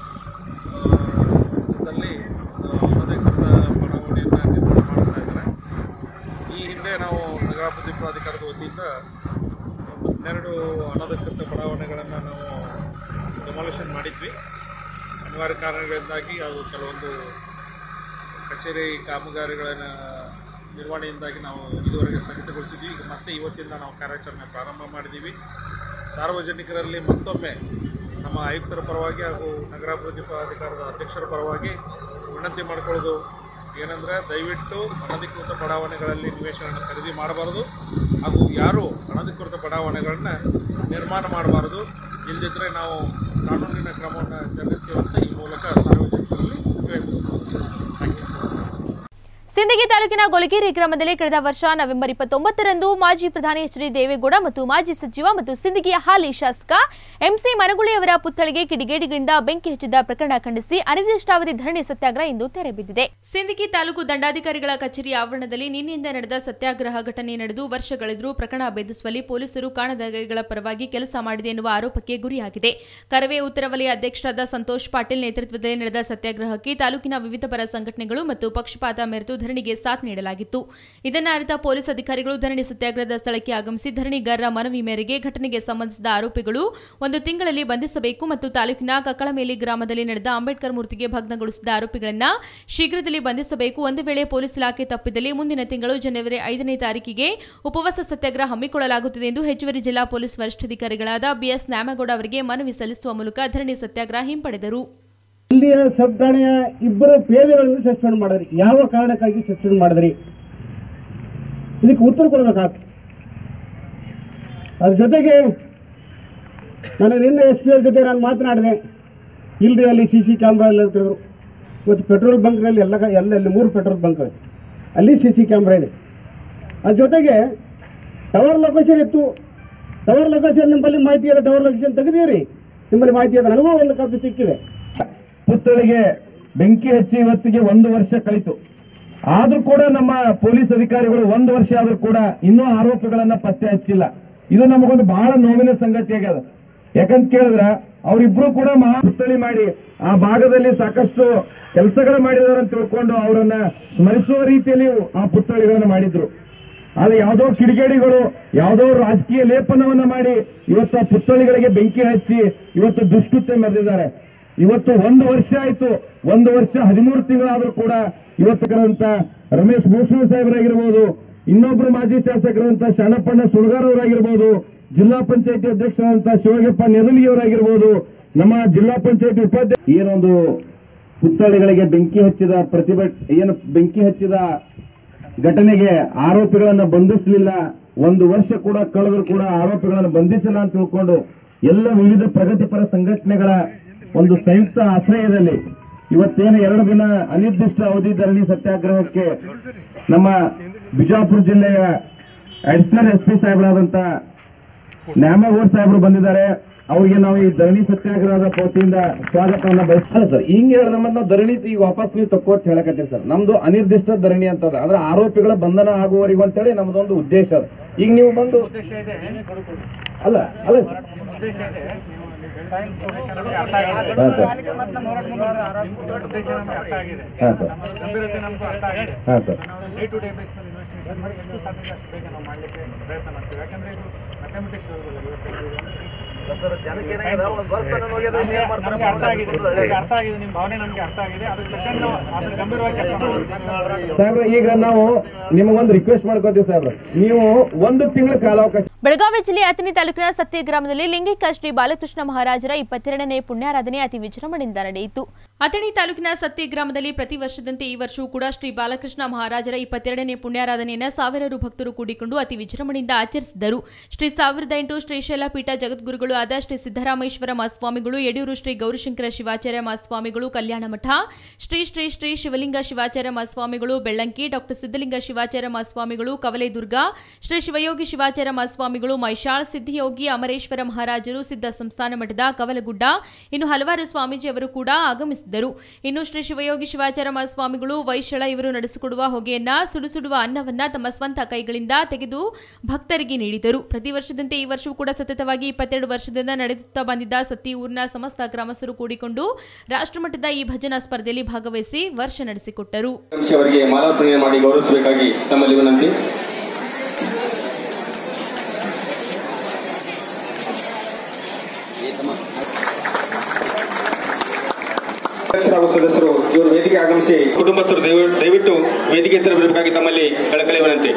Speaker 7: ದಲ್ಲಿ ಅನಧಿಕೃತ ಬಡಾವಣೆಯನ್ನು ನಿರ್ಮಾಣ ಮಾಡ್ತಾ ಇದ್ದಾರೆ ಈ ಹಿಂದೆ ನಾವು ನಗರಾಭಿವೃದ್ಧಿ ಪ್ರಾಧಿಕಾರದ ವತಿಯಿಂದ ಒಂದು ಹನ್ನೆರಡು ಅನಧಿಕೃತ ಬಡಾವಣೆಗಳನ್ನು ನಾವು ಡೆಮಾಲಿಷನ್ ಮಾಡಿದ್ವಿ ಅನಿವಾರ್ಯ ಕಾರಣಗಳಿಂದಾಗಿ ಅದು ಕೆಲವೊಂದು ಕಚೇರಿ ಕಾಮಗಾರಿಗಳನ್ನು ನಿರ್ವಹಣೆಯಿಂದಾಗಿ ನಾವು ಇದುವರೆಗೆ ಸ್ಥಗಿತಗೊಳಿಸಿದ್ವಿ ಈಗ ಮತ್ತೆ ಇವತ್ತಿಂದ ನಾವು ಕಾರ್ಯಾಚರಣೆ ಪ್ರಾರಂಭ ಮಾಡಿದ್ದೀವಿ ಸಾರ್ವಜನಿಕರಲ್ಲಿ ಮತ್ತೊಮ್ಮೆ ನಮ್ಮ ಆಯುಕ್ತರ ಪರವಾಗಿ ಹಾಗೂ ನಗರಾಭಿವೃದ್ಧಿ ಪ್ರಾಧಿಕಾರದ ಅಧ್ಯಕ್ಷರ ಪರವಾಗಿ ವಿನಂತಿ ಮಾಡಿಕೊಳ್ಳೋದು ಏನಂದರೆ ದಯವಿಟ್ಟು ಅನಧಿಕೃತ ಬಡಾವಣೆಗಳಲ್ಲಿ ನಿವೇಶನ ಖರೀದಿ ಮಾಡಬಾರದು ಹಾಗೂ ಯಾರು ಅನಧಿಕೃತ ಬಡಾವಣೆಗಳನ್ನ ನಿರ್ಮಾಣ ಮಾಡಬಾರದು ಇಲ್ಲದಿದ್ದರೆ ನಾವು ಕಾನೂನಿನ ಕ್ರಮವನ್ನು ಜರುಗಿಸ್ತೀವಿ ಅಂತ ಈ ಮೂಲಕ ಸಾರ್ವಜನಿಕರಲ್ಲಿ ವಿನಂತಿಸ್ತೀವಿ ಥ್ಯಾಂಕ್ ಯು
Speaker 1: ಸಿಂದಗಿ ತಾಲೂಕಿನ ಗೊಲಗೇರಿ ಗ್ರಾಮದಲ್ಲಿ ಕಳೆದ ವರ್ಷ ನವೆಂಬರ್ ಇಪ್ಪತ್ತೊಂಬತ್ತರಂದು ಮಾಜಿ ಪ್ರಧಾನಿ ಎಚ್ ಡಿ ದೇವೇಗೌಡ ಮತ್ತು ಮಾಜಿ ಸಚಿವ ಮತ್ತು ಸಿಂದಗಿಯ ಹಾಲಿ ಶಾಸಕ ಎಂಸಿ ಮನಗುಳಿಯವರ ಪುತ್ಥಳಿಗೆ ಕಿಡಿಗೇಡಿಗಳಿಂದ ಬೆಂಕಿ ಹಚ್ಚಿದ ಪ್ರಕರಣ ಖಂಡಿಸಿ ಅನಿರ್ದಿಷ್ಟಾವಧಿ ಧರಣಿ ಸತ್ಯಾಗ್ರಹ ಇಂದು ತೆರೆಬಿದ್ದಿದೆ
Speaker 2: ಸಿಂದಗಿ ತಾಲೂಕು ದಂಡಾಧಿಕಾರಿಗಳ ಕಚೇರಿ ಆವರಣದಲ್ಲಿ ನಿನ್ನೆಯಿಂದ ನಡೆದ ಸತ್ಯಾಗ್ರಹ ಘಟನೆ ನಡೆದು ವರ್ಷಗಳೆದರೂ ಪ್ರಕರಣ ಭೇದಿಸುವಲ್ಲಿ ಪೊಲೀಸರು ಕಾಣದಗಳ ಪರವಾಗಿ ಕೆಲಸ ಮಾಡಿದೆ ಎನ್ನುವ ಆರೋಪಕ್ಕೆ ಗುರಿಯಾಗಿದೆ ಕರವೇ ಉತ್ತರ ವಲಯ ಅಧ್ಯಕ್ಷರಾದ ಸಂತೋಷ್ ಪಾಟೀಲ್ ನೇತೃತ್ವದಲ್ಲಿ ನಡೆದ ಸತ್ಯಾಗ್ರಹಕ್ಕೆ ತಾಲೂಕಿನ ವಿವಿಧ ಪರ ಸಂಘಟನೆಗಳು ಮತ್ತು ಪಕ್ಷಪಾತ ಮೆರೆತು ಧರಣಿಗೆ ಸಾಥ್ ನೀಡಲಾಗಿತ್ತು ಇದನ್ನು ಅರಿತ ಪೊಲೀಸ್ ಅಧಿಕಾರಿಗಳು ಧರಣಿ ಸತ್ಯಾಗ್ರಹದ ಸ್ಥಳಕ್ಕೆ ಆಗಮಿಸಿ ಧರಣಿಗಾರರ ಮನವಿ ಮೇರೆಗೆ ಘಟನೆಗೆ ಸಂಬಂಧಿಸಿದ ಆರೋಪಿಗಳು ಒಂದು ತಿಂಗಳಲ್ಲಿ ಬಂಧಿಸಬೇಕು ಮತ್ತು ತಾಲೂಕಿನ ಕಕ್ಕಳಮೇಲಿ ಗ್ರಾಮದಲ್ಲಿ ನಡೆದ ಅಂಬೇಡ್ಕರ್ ಮೂರ್ತಿಗೆ ಭಗ್ನಗೊಳಿಸಿದ ಆರೋಪಿಗಳನ್ನು ಶೀಘ್ರದಲ್ಲಿ ಬಂಧಿಸಬೇಕು ಒಂದು ವೇಳೆ ಪೊಲೀಸ್ ಇಲಾಖೆ ತಪ್ಪಿದಲ್ಲಿ ಮುಂದಿನ ತಿಂಗಳು ಜನವರಿ ಐದನೇ ತಾರೀಕಿಗೆ ಉಪವಾಸ ಸತ್ಯಾಗ್ರಹ ಹಮ್ಮಿಕೊಳ್ಳಲಾಗುತ್ತದೆ ಎಂದು ಹೆಚ್ಚುವರಿ ಜಿಲ್ಲಾ ಪೊಲೀಸ್ ವರಿಷ್ಠಾಧಿಕಾರಿಗಳಾದ ಬಿಎಸ್ ನ್ಯಾಮಗೌಡ ಅವರಿಗೆ ಮನವಿ ಸಲ್ಲಿಸುವ ಮೂಲಕ ಧರಣಿ ಸತ್ಯಾಗ್ರಹ ಹಿಂಪಡೆದರು
Speaker 8: ಇಲ್ಲಿಯ ಸಬ್ ಠಾಣೆಯ ಇಬ್ಬರು ಪೇದೆಗಳನ್ನು ಸಸ್ಪೆಂಡ್ ಮಾಡಿದ್ರಿ ಯಾವ ಕಾರಣಕ್ಕಾಗಿ ಸಸ್ಪೆಂಡ್ ಮಾಡಿದ್ರಿ ಇದಕ್ಕೆ ಉತ್ತರ ಕೊಡಬೇಕಾಗ್ತದೆ ಅದ್ರ ಜೊತೆಗೆ ನಾನು ನಿನ್ನೆ ಎಸ್ ಪಿ ಅವ್ರ ಜೊತೆ ನಾನು ಮಾತನಾಡಿದೆ ಇಲ್ರಿ ಅಲ್ಲಿ ಸಿ ಸಿ ಕ್ಯಾಮ್ರಾ ಎಲ್ಲ ಇರ್ತಿದ್ರು ಇವತ್ತು ಪೆಟ್ರೋಲ್ ಬಂಕ್ನಲ್ಲಿ ಎಲ್ಲ ಕ- ಎಲ್ಲ ಅಲ್ಲಿ ಮೂರು ಪೆಟ್ರೋಲ್ ಬಂಕ್ ಇದೆ ಅಲ್ಲಿ ಸಿ ಸಿ ಕ್ಯಾಮ್ರಾ ಇದೆ ಅದ್ರ ಜೊತೆಗೆ ಟವರ್ ಲೊಕೇಶನ್ ಇತ್ತು ಟವರ್ ಲೊಕೇಶನ್ ನಿಮ್ಮಲ್ಲಿ ಮಾಹಿತಿ ಇದೆ ಟವರ್ ಲೊಕೇಶನ್ ತೆಗೆದಿರಿ ನಿಮ್ಮಲ್ಲಿ ಮಾಹಿತಿ ಇದೆ ನನಗೂ ಒಂದು ಕಾಪಿ ಸಿಕ್ಕಿದೆ
Speaker 9: ಪುತ್ಥಳಿಗೆ ಬೆಂಕಿ ಹಚ್ಚಿ ಇವತ್ತಿಗೆ ಒಂದು ವರ್ಷ ಕಳಿತು ಆದ್ರೂ ಕೂಡ ನಮ್ಮ ಪೊಲೀಸ್ ಅಧಿಕಾರಿಗಳು ಒಂದು ವರ್ಷ ಆದ್ರೂ ಕೂಡ ಇನ್ನೂ ಆರೋಪಿಗಳನ್ನ ಪತ್ತೆ ಹಚ್ಚಿಲ್ಲ ಇದು ನಮಗೊಂದು ಬಹಳ ನೋವಿನ ಸಂಗತಿ ಆಗ್ಯದ ಯಾಕಂತ ಕೇಳಿದ್ರ ಅವರಿಬ್ರು ಕೂಡ ಮಹಾ ಪುತ್ಥಳಿ ಮಾಡಿ ಆ ಭಾಗದಲ್ಲಿ ಸಾಕಷ್ಟು ಕೆಲಸಗಳು ಮಾಡಿದಾರೆ ಅಂತ ತಿಳ್ಕೊಂಡು ಅವರನ್ನ ಸ್ಮರಿಸುವ ರೀತಿಯಲ್ಲಿ ಆ ಪುತ್ಥಳಿಗಳನ್ನ ಮಾಡಿದ್ರು ಆದ್ರೆ ಯಾವುದೋ ಕಿಡಿಗೇಡಿಗಳು ಯಾವುದೋ ರಾಜಕೀಯ ಲೇಪನವನ್ನ ಮಾಡಿ ಇವತ್ತು ಆ ಪುತ್ಥಳಿಗಳಿಗೆ ಬೆಂಕಿ ಹಚ್ಚಿ ಇವತ್ತು ದುಷ್ಕೃತ್ಯ ಮೆರೆದಿದ್ದಾರೆ ಇವತ್ತು ಒಂದು ವರ್ಷ ಆಯ್ತು ಒಂದು ವರ್ಷ ಹದಿಮೂರು ತಿಂಗಳಾದ್ರೂ ಕೂಡ ಇವತ್ತುಕರಂತ ರಮೇಶ್ ಭೂಷಣ ಸಾಹೇಬರಾಗಿರ್ಬೋದು ಇನ್ನೊಬ್ರು ಮಾಜಿ ಶಾಸಕರಂತ ಶರಣಪ್ಪಣ್ಣ ಸುಳ್ಗಾರ್ ಅವರಾಗಿರ್ಬೋದು ಜಿಲ್ಲಾ ಪಂಚಾಯತಿ ಅಧ್ಯಕ್ಷರಾದಂತ ಶಿವಗಪ್ಪ ನೆದಲಿಯವರಾಗಿರ್ಬೋದು ನಮ್ಮ ಜಿಲ್ಲಾ ಪಂಚಾಯತಿ ಉಪಾಧ್ಯಕ್ಷ ಏನೊಂದು ಪುತ್ಥಳಿಗಳಿಗೆ ಬೆಂಕಿ ಹಚ್ಚಿದ ಪ್ರತಿಭಟ ಏನು ಬೆಂಕಿ ಹಚ್ಚಿದ ಘಟನೆಗೆ ಆರೋಪಿಗಳನ್ನ ಬಂಧಿಸಲಿಲ್ಲ ಒಂದು ವರ್ಷ ಕೂಡ ಕಳೆದ್ರು ಕೂಡ ಆರೋಪಿಗಳನ್ನ ಬಂಧಿಸಿಲ್ಲ ಅಂತ ತಿಳ್ಕೊಂಡು ಎಲ್ಲ ವಿವಿಧ ಪ್ರಗತಿಪರ ಸಂಘಟನೆಗಳ ಒಂದು ಸಂಯುಕ್ತ ಆಶ್ರಯದಲ್ಲಿ ಇವತ್ತೇನು ಎರಡು ದಿನ ಅನಿರ್ದಿಷ್ಟ ಅವಧಿ ಧರಣಿ ಸತ್ಯಾಗ್ರಹಕ್ಕೆ ನಮ್ಮ ಬಿಜಾಪುರ ಜಿಲ್ಲೆಯ ಅಡಿಷನಲ್ ಎಸ್ ಪಿ ಸಾಹೇಬರಾದಂತ ನ್ಯಾಮಗೌಡ್ ಸಾಹೇಬರು ಬಂದಿದ್ದಾರೆ ಅವ್ರಿಗೆ ನಾವು ಈ ಧರಣಿ ಸತ್ಯಾಗ್ರಹದ ವತಿಯಿಂದ ಸ್ವಾಗತವನ್ನ ಬಯಸ್ ಅಲ್ಲ ಸರ್ ಹಿಂಗ್ ಹೇಳಿದ ಮತ್ತೆ ನಾವು ಧರಣಿ ಈಗ ವಾಪಸ್ ನೀವು ತಕ್ಕೋ ಅಂತ ಹೇಳಕತ್ತೀರಿ ಸರ್ ನಮ್ದು ಅನಿರ್ದಿಷ್ಟ ಧರಣಿ ಅಂತ ಅದ ಅಂದ್ರೆ ಆರೋಪಿಗಳ ಬಂಧನ ಆಗುವವರೆಗೂ ಅಂತೇಳಿ ನಮ್ದೊಂದು ಉದ್ದೇಶ ಅದ ಈಗ ನೀವು ಬಂದು ಅಲ್ಲ ಅಲ್ಲ ಸರ್ ಹಾ ಸರ್ ಹಾ ಸರ್ ಹಾ sir
Speaker 10: day to day base ಮೇಲೆ ಇನ್ವೆಸ್ಟಿಗೇಷನ್ ಮಾಡಿ ಎಷ್ಟು ಸಾಧ್ಯ ಅಷ್ಟು ಬೇಗ ನಾವು ಮಾಡಲಿಕ್ಕೆ ಪ್ರಯತ್ನ ಮಾಡ್ತೀವಿ ಯಾಕಂದ್ರೆ ಇದು ಮ್ಯಾಥಮೆಟಿಕ್ಸ್ ಅರ್ಥ ಆಗಿದೆ ಈಗ ಅರ್ಥ ಆಗಿದೆ ನಿಮ್ಮ ಭಾವನೆ ನಮಗೆ ಅರ್ಥ ಆಗಿದೆ ಅದ್ರ ಸೆಕೆಂಡ್ ನಾವು ಅದ್ರ ಗಂಭೀರವಾಗಿ ಕೆಲಸ ಮಾಡ್ತೀವಿ
Speaker 9: ಸಾಹೇಬ್ರ ಈಗ ನಾವು ನಿಮಗೊಂದು ರಿಕ್ವೆಸ್ಟ್ ಮಾಡ್ಕೋತೀವಿ ಸಾಹೇಬ್ರ ನೀವು ಒಂದು ತಿಂಗಳ ಕಾಲಾವಕಾಶ
Speaker 1: ಬೆಳಗಾವಿ ಜಿಲ್ಲೆಯ ಅಥಣಿ ತಾಲೂಕಿನ ಸತ್ಯ ಗ್ರಾಮದಲ್ಲಿ ಲಿಂಗಿಕ ಶ್ರೀ ಬಾಲಕೃಷ್ಣ ಮಹಾರಾಜರ ಇಪ್ಪತ್ತೆರಡನೇ ಪುಣ್ಯಾರಾಧನೆ ಅತಿ ವಿಜೃಂಭಣೆಯಿಂದ ನಡೆಯಿತು
Speaker 2: ಅಥಣಿ ತಾಲೂಕಿನ ಸತ್ಯ ಗ್ರಾಮದಲ್ಲಿ ಪ್ರತಿ ವರ್ಷದಂತೆ ಈ ವರ್ಷವೂ ಕೂಡ ಶ್ರೀ ಬಾಲಕೃಷ್ಣ ಮಹಾರಾಜರ ಇಪ್ಪತ್ತೆರಡನೇ ಪುಣ್ಯಾರಾಧನೆಯನ್ನು ಸಾವಿರಾರು ಭಕ್ತರು ಕೂಡಿಕೊಂಡು ಅತಿ ವಿಜೃಂಭಣೆಯಿಂದ ಆಚರಿಸಿದರು ಶ್ರೀ ಸಾವಿರದ ಎಂಟು ಶ್ರೀಶೈಲ ಪೀಠ ಜಗದ್ಗುರುಗಳು ಆದ ಶ್ರೀ ಸಿದ್ದರಾಮೇಶ್ವರ ಮಹಾಸ್ವಾಮಿಗಳು ಯಡಿಯೂರು ಶ್ರೀ ಗೌರಿಶಂಕರ ಶಿವಾಚಾರ್ಯ ಮಹಾಸ್ವಾಮಿಗಳು ಕಲ್ಯಾಣ ಮಠ ಶ್ರೀ ಶ್ರೀ ಶ್ರೀ ಶಿವಲಿಂಗ ಶಿವಾಚಾರ್ಯ ಮಹಾಸ್ವಾಮಿಗಳು ಬೆಳ್ಳಂಕಿ ಡಾಕ್ಟರ್ ಸಿದ್ದಲಿಂಗ ಶಿವಾಚಾರ್ಯ ಮಹಾಸ್ವಾಮಿಗಳು ಕವಲೆ ದುರ್ಗಾ ಶ್ರೀ ಶಿವಯೋಗಿ ಶಿವಾಚಾರ್ಯ ಮಹಾಸ್ವಾಮಿಗಳು ಮೈಶಾಳ್ ಸಿದ್ಧಿಯೋಗಿ ಅಮರೇಶ್ವರ ಮಹಾರಾಜರು ಸಿದ್ಧ ಸಂಸ್ಥಾನ ಮಠದ ಕವಲಗುಡ್ಡ ಇನ್ನು ಹಲವಾರು ಸ್ವಾಮೀಜಿ ಅವರು ಕೂಡ ಆಗಮಿಸಿದ್ದರು ಇನ್ನು ಶ್ರೀ ಶಿವಯೋಗಿ ಶಿವಾಚಾರ್ಯ ಮಹಾಸ್ವಾಮಿಗಳು ವೈಶಳ ಇವರು ನಡೆಸಿಕೊಡುವ ಹೊಗೆಯನ್ನ ಸುಡು ಸುಡುವ ಅನ್ನವನ್ನ ತಮ್ಮ ಸ್ವಂತ ಕೈಗಳಿಂದ ತೆಗೆದು ಭಕ್ತರಿಗೆ ನೀಡಿದರು ಪ್ರತಿ ವರ್ಷದಂತೆ ಈ ವರ್ಷವೂ ಕೂಡ ಸತತವಾಗಿ ಇಪ್ಪತ್ತೆರಡು ವರ್ಷದಿಂದ ನಡೆಯುತ್ತಾ ಬಂದಿದ್ದ ಸತ್ತಿ ಊರಿನ ಸಮಸ್ತ ಗ್ರಾಮಸ್ಥರು ಕೂಡಿಕೊಂಡು ರಾಷ್ಟ್ರಮಟ್ಟದ ಈ ಭಜನಾ ಸ್ಪರ್ಧೆಯಲ್ಲಿ ಭಾಗವಹಿಸಿ ವರ್ಷ ನಡೆಸಿಕೊಟ್ಟರು
Speaker 11: ಅವರಿಗೆ ಮಾಲಾರ್ಪಣೆ ಮಾಡಿ ಗೌರವಿಸಬೇಕಾಗಿ ತಮ್ಮಲ್ಲಿ ವಿನಂತಿ ಅಧ್ಯಕ್ಷರಾಗುವ ಸದಸ್ಯರು ಇವರು ವೇದಿಕೆ ಆಗಮಿಸಿ ಕುಟುಂಬಸ್ಥರು ದಯವಿ- ದಯವಿಟ್ಟು ವೇದಿಕೆ ಹತ್ತಿರ ಬರಬೇಕಾಗಿ ತಮ್ಮಲ್ಲಿ ಕಳಕಳಿ ವಿನಂತಿ